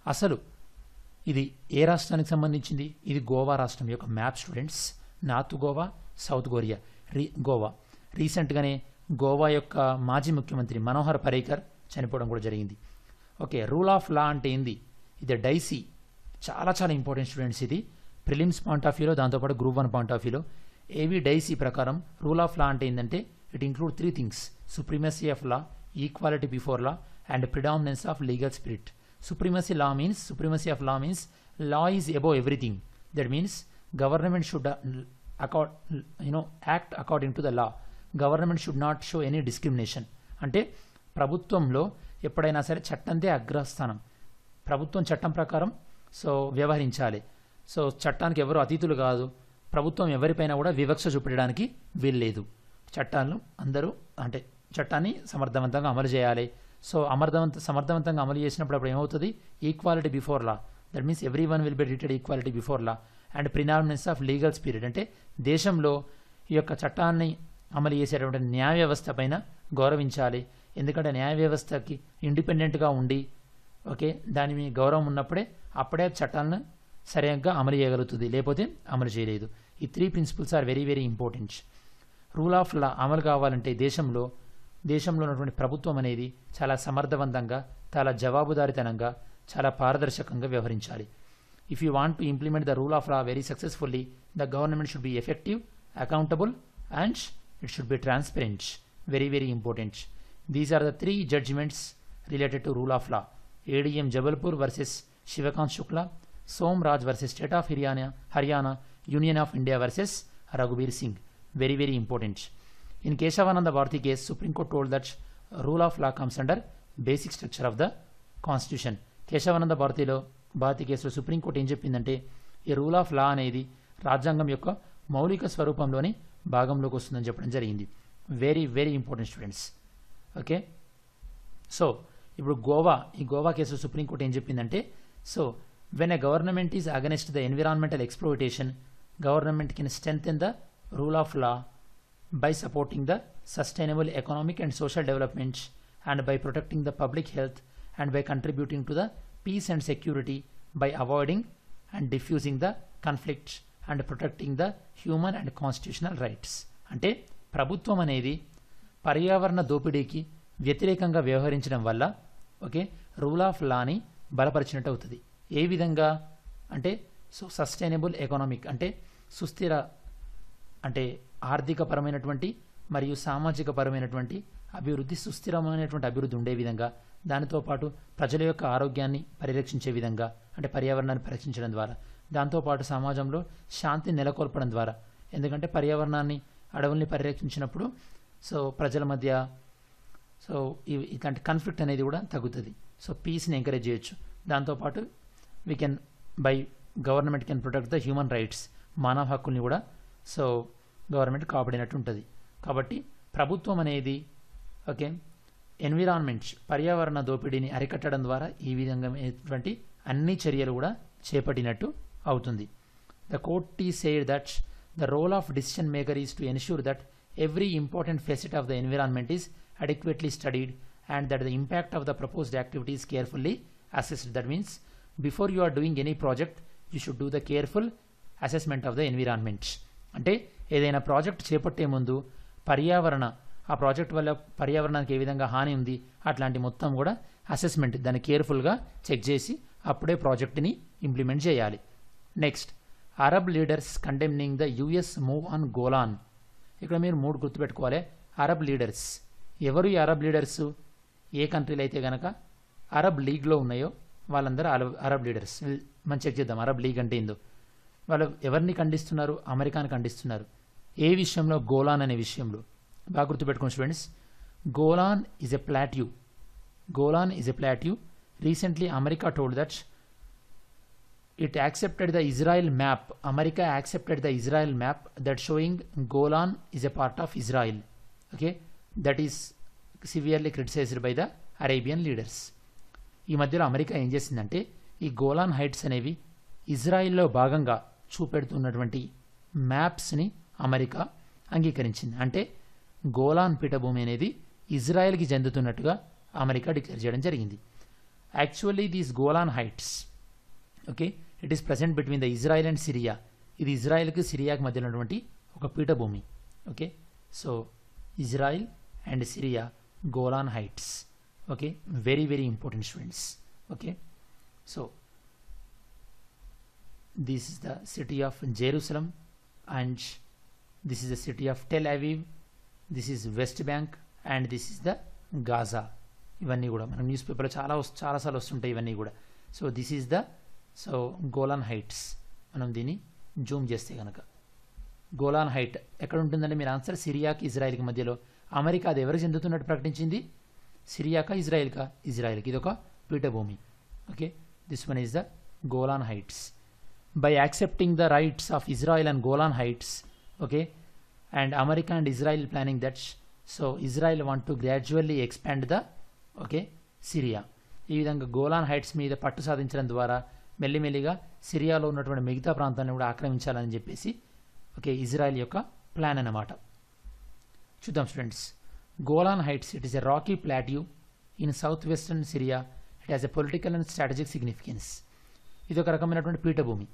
అసలు ఇది ఏ రాష్ట్రానికి సంబంధించింది ఇది గోవా రాష్ట్రం యొక్క map students north Goa south కొరియా రీ గోవా రీసెంట్గానే గోవా యొక్క మాజీ ముఖ్యమంత్రి మనోహర్ పరేకర్ చనిపోవడం కూడా జరిగింది ఓకే రూల్ ఆఫ్ లా అంటే ఏంది ఇది డైసీ చాలా చాలా ఇంపార్టెంట్ స్టూడెంట్స్ ఇది ప్రిలిమ్స్ పాయింట్ ఆఫ్ వ్యూలో దాంతోపాటు గ్రూప్ వన్ పాయింట్ ఆఫ్ వ్యూలో ఏవి డైసీ ప్రకారం రూల్ ఆఫ్ లా అంటే ఏంటంటే it include three things supremacy of law equality before law and predominance of legal spirit supremacy law means supremacy of law means law is above everything that means government should uh, accord, you know act according to the law government should not show any discrimination అంటే ప్రభుత్వంలో ఎప్పుడైనా సరే చట్టందే అగ్రస్థానం ప్రభుత్వం చట్టం ప్రకారం సో వ్యవహరించాలి సో చట్టానికి ఎవరు అతీతులు కాదు ప్రభుత్వం ఎవరిపైన కూడా వివక్ష చూపెట్టడానికి వీల్లేదు చట్టాలను అందరూ అంటే చట్టాన్ని సమర్థవంతంగా అమలు చేయాలి సో అమర్థవంత సమర్థవంతంగా అమలు చేసినప్పుడు అప్పుడు ఏమవుతుంది equality before law that means every one will be treated equality before law and predominance of legal spirit అంటే దేశంలో ఈ యొక్క చట్టాన్ని అమలు చేసేటువంటి న్యాయ వ్యవస్థ పైన గౌరవించాలి ఎందుకంటే న్యాయ వ్యవస్థకి ఇండిపెండెంట్గా ఉండి ఓకే దాని మీద గౌరవం ఉన్నప్పుడే అప్పుడే చట్టాలను సరిగ్గా అమలు చేయగలుగుతుంది లేకపోతే అమలు చేయలేదు ఈ three principles are very very important rule of law అమలు కావాలంటే దేశంలో దేశంలో ఉన్నటువంటి ప్రభుత్వం అనేది చాలా సమర్థవంతంగా చాలా జవాబుదారితనంగా చాలా పారదర్శకంగా వ్యవహరించాలి if you want to implement the rule of law very successfully the government should be effective accountable and it should be transparent very very important these are the three judgements related to rule of law ADM Jabalpur versus Shivkant Shukla Som Raj versus state of Haryana Haryana Union of India versus Raghubir Singh very very important In Keshavananda Bharati case, Supreme Court told that rule of law comes under basic structure of the Constitution. Keshavananda భారతిలో భారతి కేసులో సుప్రీంకోర్టు ఏం చెప్పిందంటే ఈ రూల్ ఆఫ్ లా అనేది రాజ్యాంగం యొక్క మౌలిక స్వరూపంలోని భాగంలోకి వస్తుందని చెప్పడం జరిగింది very very important students okay so ఇప్పుడు గోవా ఈ గోవా కేసు సుప్రీంకోర్టు ఏం చెప్పిందంటే so when a government is against the environmental exploitation government can strength in the rule of law by supporting the sustainable economic and social development and by protecting the public health and by contributing to the peace and security by avoiding and diffusing the conflict and protecting the human and constitutional rights అంటే ప్రభుత్వం అనేది పర్యావరణ దోపిడీకి వ్యతిరేకంగా వ్యవహరించడం వల్ల ఓకే రూల్ ఆఫ్ లాని బలపరిచినట్టు అవుతుంది ఏ విధంగా అంటే సో సస్టైనబుల్ ఎకనామిక్ అంటే సుస్థిర అంటే ఆర్థికపరమైనటువంటి మరియు సామాజిక పరమైనటువంటి అభివృద్ధి సుస్థిరమైనటువంటి అభివృద్ధి ఉండే విధంగా దానితో పాటు ప్రజల యొక్క ఆరోగ్యాన్ని పరిరక్షించే విధంగా అంటే పర్యావరణాన్ని పరిరక్షించడం ద్వారా దాంతోపాటు సమాజంలో శాంతి నెలకొల్పడం ద్వారా ఎందుకంటే పర్యావరణాన్ని అడవుల్ని పరిరక్షించినప్పుడు సో ప్రజల మధ్య సో ఇవి- ఇట్లాంటి కాన్ఫ్లిక్ట్ అనేది కూడా తగ్గుతుంది సో పీస్ని ఎంకరేజ్ చేయొచ్చు దాంతోపాటు we can by government can protect the human rights మానవ హక్కుల్ని కూడా సో గవర్నమెంట్ కాపాడినట్టు ఉంటుంది కాబట్టి ప్రభుత్వం అనేది ఓకే ఎన్విరాన్మెంట్స్ పర్యావరణ దోపిడీని అరికట్టడం ద్వారా ఈ విధంగా అన్ని చర్యలు కూడా చేపట్టినట్టు అవుతుంది ద కోర్ట్ ఈ said that the role of decision maker is to ensure that every important facet of the environment is adequately studied and that the impact of the proposed activity is carefully assessed. That means before you are doing any project, you should do the careful assessment of the environment. అంటే ఏదైనా ప్రాజెక్ట్ చేపట్టే ముందు పర్యావరణ ఆ ప్రాజెక్ట్ వల్ల పర్యావరణానికి ఏ విధంగా హాని ఉంది అట్లాంటి మొత్తం కూడా అసెస్మెంట్ దాన్ని కేర్ఫుల్గా చెక్ చేసి అప్పుడే ప్రాజెక్ట్ని ఇంప్లిమెంట్ చేయాలి next Arab leaders condemning the US move on Golan ఇక్కడ మీరు మూడు గుర్తుపెట్టుకోవాలి అరబ్ లీడర్స్ ఎవరు ఈ అరబ్ లీడర్స్ ఏ కంట్రీలు అయితే గనక అరబ్ లీగ్లో ఉన్నాయో వాళ్ళందరూ అరబ్ అరబ్ లీడర్స్ మనం చెక్ చేద్దాం అరబ్ లీగ్ అంటే ఏందో వాళ్ళు ఎవరిని ఖండిస్తున్నారు అమెరికాని ఖండిస్తున్నారు ఏ విషయంలో గోలాన్ అనే విషయంలో బాగా గుర్తుపెట్టుకోండి students Golan is a plateau Golan is a plateau recently America told that it accepted the Israel map. America accepted the Israel map that showing Golan is a part of Israel. Okay, that is severely criticized by the Arabian leaders. ఈ మధ్యలో అమెరికా ఏం చేసిందంటే ఈ గోలాన్ హైట్స్ అనేవి ఇజ్రాయిల్లో భాగంగా చూపెడుతున్నటువంటి మ్యాప్స్ని అమెరికా అంగీకరించింది అంటే గోలాన్ పీఠభూమి అనేది ఇజ్రాయెల్కి చెందుతున్నట్టుగా అమెరికా డిక్లేర్ చేయడం జరిగింది actually these Golan Heights okay it is present between the Israel and Syria ఇది ఇజ్రాయెల్కి సిరియాకి మధ్య ఉన్నటువంటి ఒక పీఠభూమి okay so Israel and Syria Golan Heights okay very very important students okay so this is the city of Jerusalem and this is the city of Tel Aviv this is West Bank and this is the Gaza ఇవన్నీ కూడా మన న్యూస్ పేపర్లో చాలా వస్తు చాలాసార్లు వస్తుంటాయి ఇవన్నీ కూడా so this is the so Golan Heights మనం దీన్ని జూమ్ చేస్తే కనుక గోలాన్ హైట్ ఎక్కడ ఉంటుందంటే మీరు ఆన్సర్ సిరియాకి ఇజ్రాయెల్కి మధ్యలో అమెరికా అది ఎవరికి చెందుతున్నట్టు ప్రకటించింది సిరియాకా ఇజ్రాయెల్కా ఇజ్రాయెల్కి ఇది ఒక పీఠభూమి okay this one is the Golan Heights by accepting the rights of Israel and Golan Heights, okay, and America and Israel planning that, sh- so Israel want to gradually expand the, okay, Syria. ఈ విధంగా గోలాన్ హైట్స్ మీద పట్టు సాధించడం ద్వారా మెల్లిమెల్లిగా సిరియాలో ఉన్నటువంటి మిగతా ప్రాంతాన్ని కూడా ఆక్రమించాలని చెప్పేసి ఓకే ఇజ్రాయెల్ యొక్క ప్లాన్ అన్నమాట చూద్దాం students Golan Heights it is a rocky plateau in south western Syria it has a political and strategic significance ఇది ఒక రకమైనటువంటి పీఠభూమి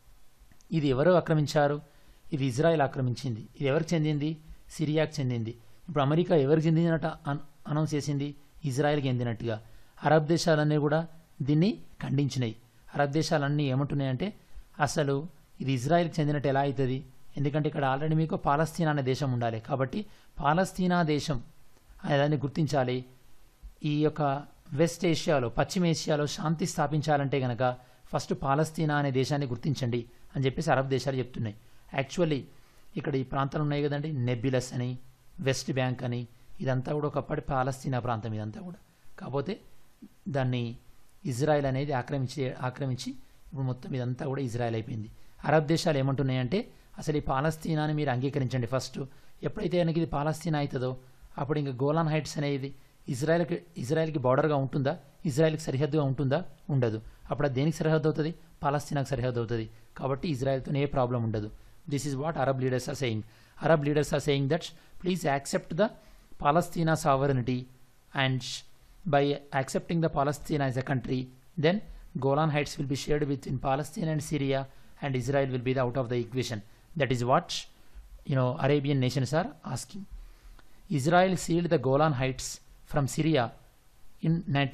ఇది ఎవరు ఆక్రమించారు ఇది ఇజ్రాయెల్ ఆక్రమించింది ఇది ఎవరికి చెందింది సిరియాకి చెందింది ఇప్పుడు అమెరికా ఎవరికి చెందినట్టు అన్- అనౌన్స్ చేసింది ఇజ్రాయెల్కి చెందినట్టుగా అరబ్ దేశాలన్నీ కూడా దీన్ని ఖండించినాయి అరబ్ దేశాలన్నీ ఏమంటున్నాయంటే అసలు ఇది ఇజ్రాయెల్కి చెందినట్టు ఎలా అవుతుంది ఎందుకంటే ఇక్కడ ఆల్రెడీ మీకు పాలస్తీనా అనే దేశం ఉండాలి కాబట్టి పాలస్తీనా దేశం అనేదాన్ని గుర్తించాలి ఈ యొక్క వెస్ట్ ఏషియాలో పశ్చిమ ఏషియాలో శాంతి స్థాపించాలంటే గనక ఫస్ట్ పాలస్తీనా అనే దేశాన్ని గుర్తించండి అని చెప్పేసి అరబ్ దేశాలు చెప్తున్నాయి యాక్చువల్లీ ఇక్కడ ఈ ప్రాంతాలు ఉన్నాయి కదండి నెబ్యులస్ అని వెస్ట్ బ్యాంక్ అని ఇదంతా కూడా ఒకప్పటి పాలస్తీనా ప్రాంతం ఇదంతా కూడా కాకపోతే దాన్ని ఇజ్రాయెల్ అనేది ఆక్రమించి ఆక్రమించి ఇప్పుడు మొత్తం ఇదంతా కూడా ఇజ్రాయెల్ అయిపోయింది అరబ్ దేశాలు ఏమంటున్నాయంటే అసలు ఈ పాలస్తీనాని మీరు అంగీకరించండి ఫస్ట్ ఎప్పుడైతే కనుక ఇది పాలస్తీనా అవుతుందో అప్పుడు ఇంకా గోలాన్ హైట్స్ అనేది ఇజ్రాయెల్కి ఇజ్రాయెల్కి బార్డర్గా ఉంటుందా ఇజ్రాయెల్కి సరిహద్దుగా ఉంటుందా ఉండదు అప్పుడు అది దేనికి సరిహద్దు అవుతుంది పాలస్తీనాకి సరిహద్దు అవుతుంది కాబట్టి ఇజ్రాయెల్తో ఏ ప్రాబ్లం ఉండదు this is what Arab leaders are saying Arab leaders are saying that please accept the Palestine sovereignty and by accepting the Palestine as a country, then Golan Heights will be shared between Palestine and Syria, and Israel will be the out of the equation. That is what you know Arabian nations are asking. Israel sealed the Golan Heights from Syria in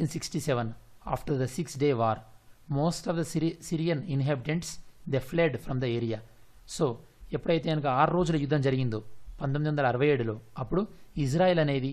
1967 after the Six Day War. Most of the Syri- Syrian inhabitants they fled from the area. So ఎప్పుడైతే కనుక ఆరు రోజుల యుద్ధం జరిగిందో పంతొమ్మిది వందల అరవై ఏడులో అప్పుడు ఇజ్రాయెల్ అనేది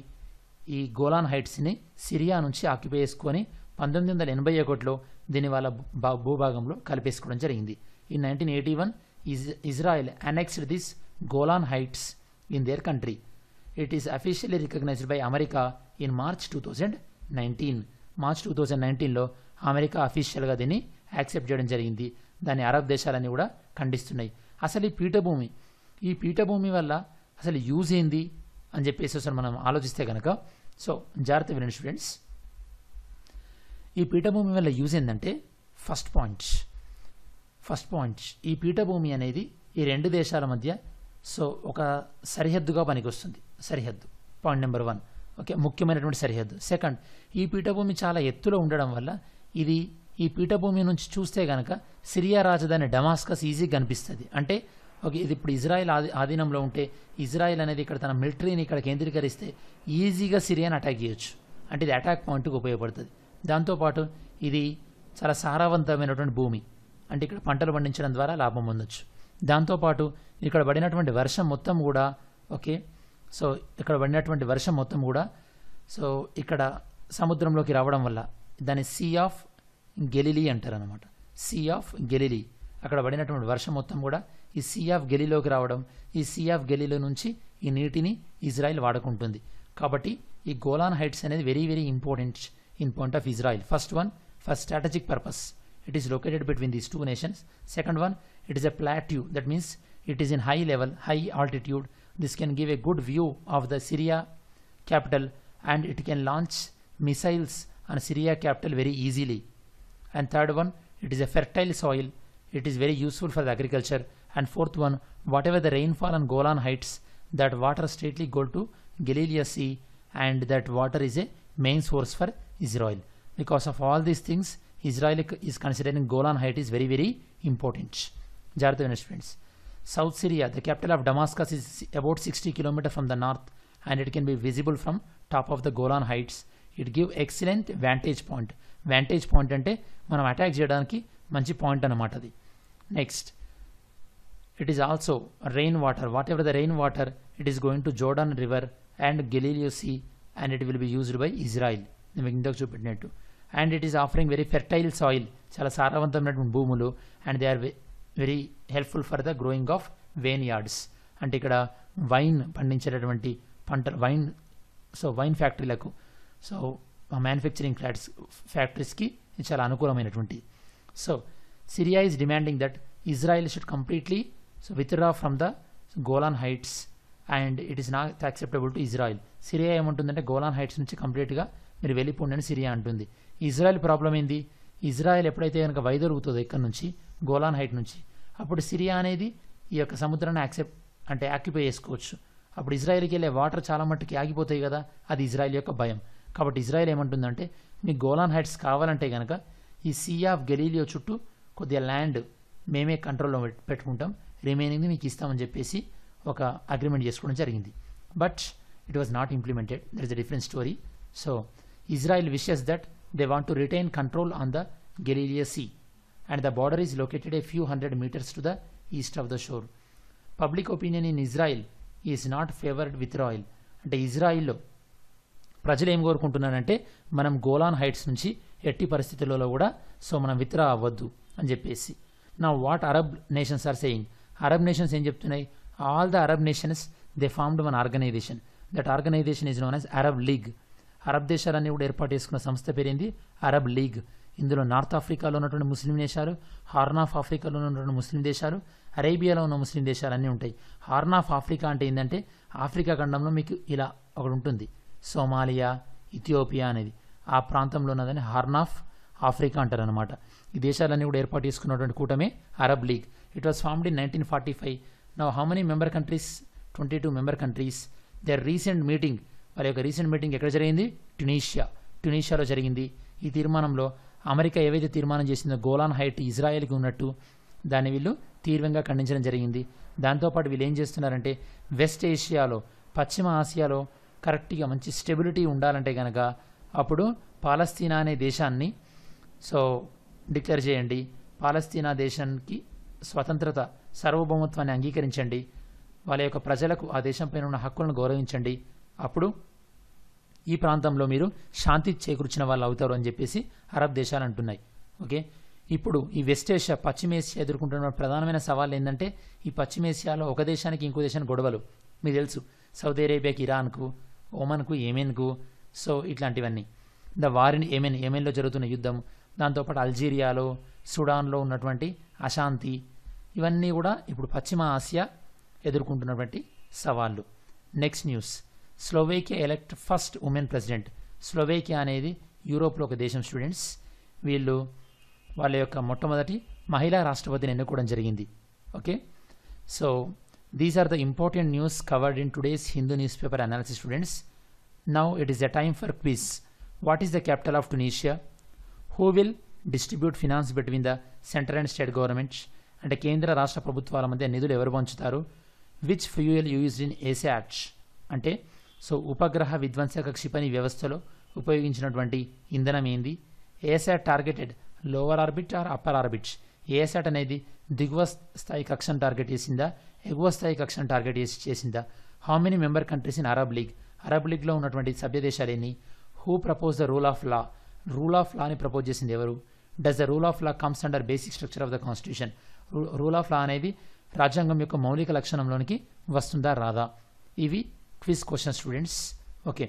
ఈ గోలాన్ హైట్స్ని సిరియా నుంచి ఆక్యుపై చేసుకొని పంతొమ్మిది వందల ఎనభై ఒకటిలో దీని వాళ్ళ భూ- భూభాగంలో కలిపేసుకోవడం జరిగింది in nineteen eighty one Israel annexed this Golan Heights in their country it is officially recognised by America in March two thousand nineteen March two thousand నైన్టీన్లో అమెరికా అఫీషియల్గా దీన్ని యాక్సెప్ట్ చేయడం జరిగింది దాన్ని అరబ్ దేశాలన్నీ కూడా ఖండిస్తున్నాయి అసలు ఈ పీఠభూమి ఈ పీఠభూమి వల్ల అసలు యూజ్ ఏంది అని చెప్పేసి అసలు మనం ఆలోచిస్తే కనుక సో జాగ్రత్త వినండి స్టూడెంట్స్ ఈ పీఠభూమి వల్ల యూజ్ ఏంటంటే ఫస్ట్ పాయింట్ ఫస్ట్ పాయింట్ ఈ పీఠభూమి అనేది ఈ రెండు దేశాల మధ్య సో ఒక సరిహద్దుగా పనికొస్తుంది సరిహద్దు పాయింట్ నెంబర్ వన్ ఓకే ముఖ్యమైనటువంటి సరిహద్దు సెకండ్ ఈ పీఠభూమి చాలా ఎత్తులో ఉండడం వల్ల ఇది ఈ పీఠభూమి నుంచి చూస్తే గనక సిరియా రాజధాని డమాస్కస్ ఈజీగా కనిపిస్తుంది అంటే ఓకే ఇది ఇప్పుడు ఇజ్రాయెల్ ఆధీ ఆధీనంలో ఉంటే ఇజ్రాయెల్ అనేది ఇక్కడ తన మిలిటరీని ఇక్కడ కేంద్రీకరిస్తే ఈజీగా సిరియాని అటాక్ చేయొచ్చు అంటే ఇది అటాక్ పాయింట్కి ఉపయోగపడుతుంది దాంతోపాటు ఇది చాలా సారవంతమైనటువంటి భూమి అంటే ఇక్కడ పంటలు పండించడం ద్వారా లాభం పొందొచ్చు దాంతోపాటు ఇక్కడ పడినటువంటి వర్షం మొత్తం కూడా ఓకే సో ఇక్కడ పడినటువంటి వర్షం మొత్తం కూడా సో ఇక్కడ సముద్రంలోకి రావడం వల్ల దాన్ని సీ ఆఫ్ గెలిలీ అంటారు అనమాట సీ ఆఫ్ గెలిలీ అక్కడ పడినటువంటి వర్షం మొత్తం కూడా ఈ సీ ఆఫ్ గెలీలోకి రావడం ఈ సీ ఆఫ్ గెలీలో నుంచి ఈ నీటిని ఇజ్రాయెల్ వాడుకుంటుంది కాబట్టి ఈ గోలాన్ హైట్స్ అనేది very very important in point of Israel first one for strategic purpose it is located between these two nations second one it is a plateau that means it is in high level high altitude this can give a good view of the syria capital and it can launch missiles on syria capital very easily and third one it is a fertile soil it is very useful for the agriculture and fourth one whatever the rainfall on golan heights that water straightly go to galilee sea and that water is a main source for israel because of all these things israel is considering golan height is very very important జాగ్రత్త వినండి students south Syria the capital of Damascus is about sixty kilometre from the north and it can be visible from top of the Golan Heights it give excellent vantage point vantage point అంటే మనం అటాక్ చేయడానికి మంచి పాయింట్ అనమాట అది next it is also rain water whatever the rain water it is going to jordan river and galilee sea and it will be used by israel నేను మీకు ఇందాక చూపెట్టినట్టు and it is offering very fertile soil చాలా సారవంతమైనటువంటి భూములు and they are very helpful for the growing of vineyards అంటే ఇక్కడ వైన్ పండించేటటువంటి పంట వైన్ సో వైన్ ఫ్యాక్టరీలకు సో మ్యానుఫ్యాక్చరింగ్ ఫ్లాట్స్ ఫ్యాక్టరీస్కి ఇది చాలా అనుకూలమైనటువంటి so Syria is demanding that Israel should completely so withdraw from the Golan Heights and it is not acceptable to Israel Syria ఏమంటుందంటే గోలాన్ హైట్స్ నుంచి కంప్లీట్గా మీరు వెళ్ళిపోండి అని సిరియా అంటుంది ఇజ్రాయెల్ ప్రాబ్లం ఏంది ఇజ్రాయెల్ ఎప్పుడైతే కనుక వైదొరుగుతుందో ఇక్కడ నుంచి గోలాన్ హైట్ నుంచి అప్పుడు సిరియా అనేది ఈ యొక్క సముద్రాన్ని యాక్సెప్ట్ అంటే ఆక్యుపై చేసుకోవచ్చు అప్పుడు ఇజ్రాయెల్కి వెళ్ళే వాటర్ చాలా మట్టుకి ఆగిపోతాయి కదా అది ఇజ్రాయెల్ యొక్క భయం కాబట్టి ఇజ్రాయెల్ ఏమంటుందంటే మీకు గోలాన్ హైట్స్ కావాలంటే కనుక ఈ సీ ఆఫ్ గెలీలియో చుట్టూ కొద్దిగా ల్యాండ్ మేమే కంట్రోల్లో పెట్- పెట్టుకుంటాం రిమైనింగ్ మీకు ఇస్తామని చెప్పేసి ఒక అగ్రిమెంట్ చేసుకోవడం జరిగింది but it was not implemented there is a different story so Israel wishes that they want to retain control on the Galilee sea and the border is located a few hundred metres to the east of the shore public opinion in Israel is not favoured with royal అంటే ఇజ్రాయిల్లో ప్రజలు ఏం కోరుకుంటున్నారంటే మనం గోలాన్ హైట్స్ నుంచి ఎట్టి పరిస్థితులలో కూడా సో మనం విత్డ్రా అవ్వద్దు అని చెప్పేసి నా what Arab nations are saying Arab nations ఏం చెప్తున్నాయి all the Arab nations they formed one organisation that organisation is known as Arab League Arab దేశాలన్నీ కూడా ఏర్పాటు చేసుకున్న సంస్థ పేరేంది అరబ్ లీగ్ ఇందులో నార్త్ ఆఫ్రికాలో ఉన్నటువంటి ముస్లిం దేశాలు హార్న్ ఆఫ్ ఆఫ్రికాలో ఉన్నటువంటి ముస్లిం దేశాలు అరేబియాలో ఉన్న ముస్లిం దేశాలు అన్నీ ఉంటాయి హార్న్ ఆఫ్ ఆఫ్రికా అంటే ఏంటంటే ఆఫ్రికా ఖండంలో మీకు ఇలా ఒకటి ఉంటుంది సోమాలియా ఇథియోపియా అనేది ఆ ప్రాంతంలో ఉన్నదని హార్న్ ఆఫ్ ఆఫ్రికా అంటారు అనమాట ఈ దేశాలన్నీ కూడా ఏర్పాటు చేసుకున్నటువంటి కూటమే Arab League it was formed in nineteen forty five now how many member countries twenty two member countries their recent meeting వారి యొక్క రీసెంట్ మీటింగ్ ఎక్కడ జరిగింది ట్యునీషియా ట్యునీషియాలో జరిగింది ఈ తీర్మానంలో అమెరికా ఏవైతే తీర్మానం చేసిందో గోలాన్ హైట్ ఇజ్రాయెల్కి ఉన్నట్టు దాన్ని వీళ్ళు తీవ్రంగా ఖండించడం జరిగింది దాంతోపాటు వీళ్ళు ఏం చేస్తున్నారంటే వెస్ట్ ఏషియాలో పశ్చిమ ఆసియాలో కరెక్ట్గా మంచి స్టెబిలిటీ ఉండాలంటే కనుక అప్పుడు పాలస్తీనా అనే దేశాన్ని సో డిక్లేర్ చేయండి పాలస్తీనా దేశానికి స్వతంత్రత సార్వభౌమత్వాన్ని అంగీకరించండి వాళ్ళ యొక్క ప్రజలకు ఆ దేశంపైన ఉన్న హక్కులను గౌరవించండి అప్పుడు ఈ ప్రాంతంలో మీరు శాంతి చేకూర్చిన వాళ్ళు అవుతారు అని చెప్పేసి అరబ్ దేశాలు అంటున్నాయి ఓకే ఇప్పుడు ఈ వెస్ట్ ఏషియా పశ్చిమ ఏషియా ఎదుర్కొంటున్న ప్రధానమైన సవాళ్ళు ఏంటంటే ఈ పశ్చిమ ఏషియాలో ఒక దేశానికి ఇంకో దేశానికి గొడవలు మీకు తెలుసు సౌదీ అరేబియాకి ఇరాన్కు ఒమన్కు ఏమెన్కు సో ఇట్లాంటివన్నీ ద వారిని ఏమెన్ ఏమెన్లో జరుగుతున్న యుద్ధం దాంతోపాటు అల్జీరియాలో సుడాన్లో ఉన్నటువంటి అశాంతి ఇవన్నీ కూడా ఇప్పుడు పశ్చిమ ఆసియా ఎదుర్కొంటున్నటువంటి సవాళ్ళు next news Slovakia elect first women president Slovakia అనేది యూరోప్లో ఒక దేశం స్టూడెంట్స్ వీళ్ళు వాళ్ళ యొక్క మొట్టమొదటి మహిళా రాష్ట్రపతిని ఎన్నుకోవడం జరిగింది okay so these are the important news covered in today's Hindu newspaper analysis students now it is the time for quiz what is the capital of Tunisia who will distribute finance between the central and state governments అంటే కేంద్ర రాష్ట్ర ప్రభుత్వాల మధ్య నిధులు ఎవరు పంచుతారు which fuel used in ASAT అంటే సో ఉపగ్రహ విధ్వంసక క్షిపణి వ్యవస్థలో ఉపయోగించినటువంటి ఇంధనం ఏంది ASAT targeted lower orbit or upper orbit ASAT అనేది దిగువ స్థాయి కక్షను టార్గెట్ చేసిందా ఎగువ స్థాయి కక్షను టార్గెట్ చేసి చేసిందా how many member countries in Arab League Arab లీగ్లో ఉన్నటువంటి సభ్య దేశాలు ఎన్ని who propose the rule of law rule of లాని ప్రపోజ్ చేసింది ఎవరు does the rule of law comes under basic structure of the constitution rule of law అనేది రాజ్యాంగం యొక్క మౌలిక లక్షణంలోనికి వస్తుందా రాదా ఇవి క్విజ్ క్వశ్చన్ స్టూడెంట్స్ ఓకే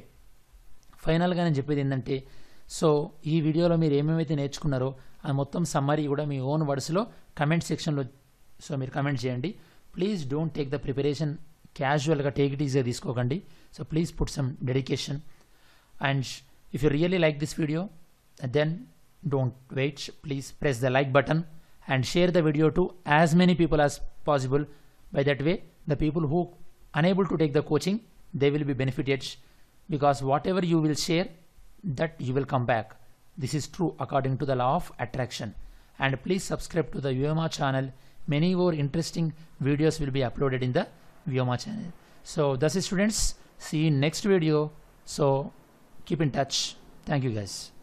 ఫైనల్గా నేను చెప్పేది ఏంటంటే సో ఈ వీడియోలో మీరు ఏమేమైతే నేర్చుకున్నారో ఆ మొత్తం సమ్మరీ కూడా మీ ఓన్ వర్డ్స్లో కమెంట్ సెక్షన్లో సో మీరు కమెంట్ చేయండి please don't take the preparation క్యాజువల్గా టేక్ ఇట్ ఈజీగా తీసుకోకండి so please put some dedication and if you really like this video then don't wait please press the like button and share the video to as many people as possible by that way the people who unable to take the coaching they will be benefited because whatever you will share that you will come back this is true according to the law of attraction and please subscribe to the Vyoma channel many more interesting videos will be uploaded in the Vyoma channel so that's it students see you in next video so keep in touch thank you guys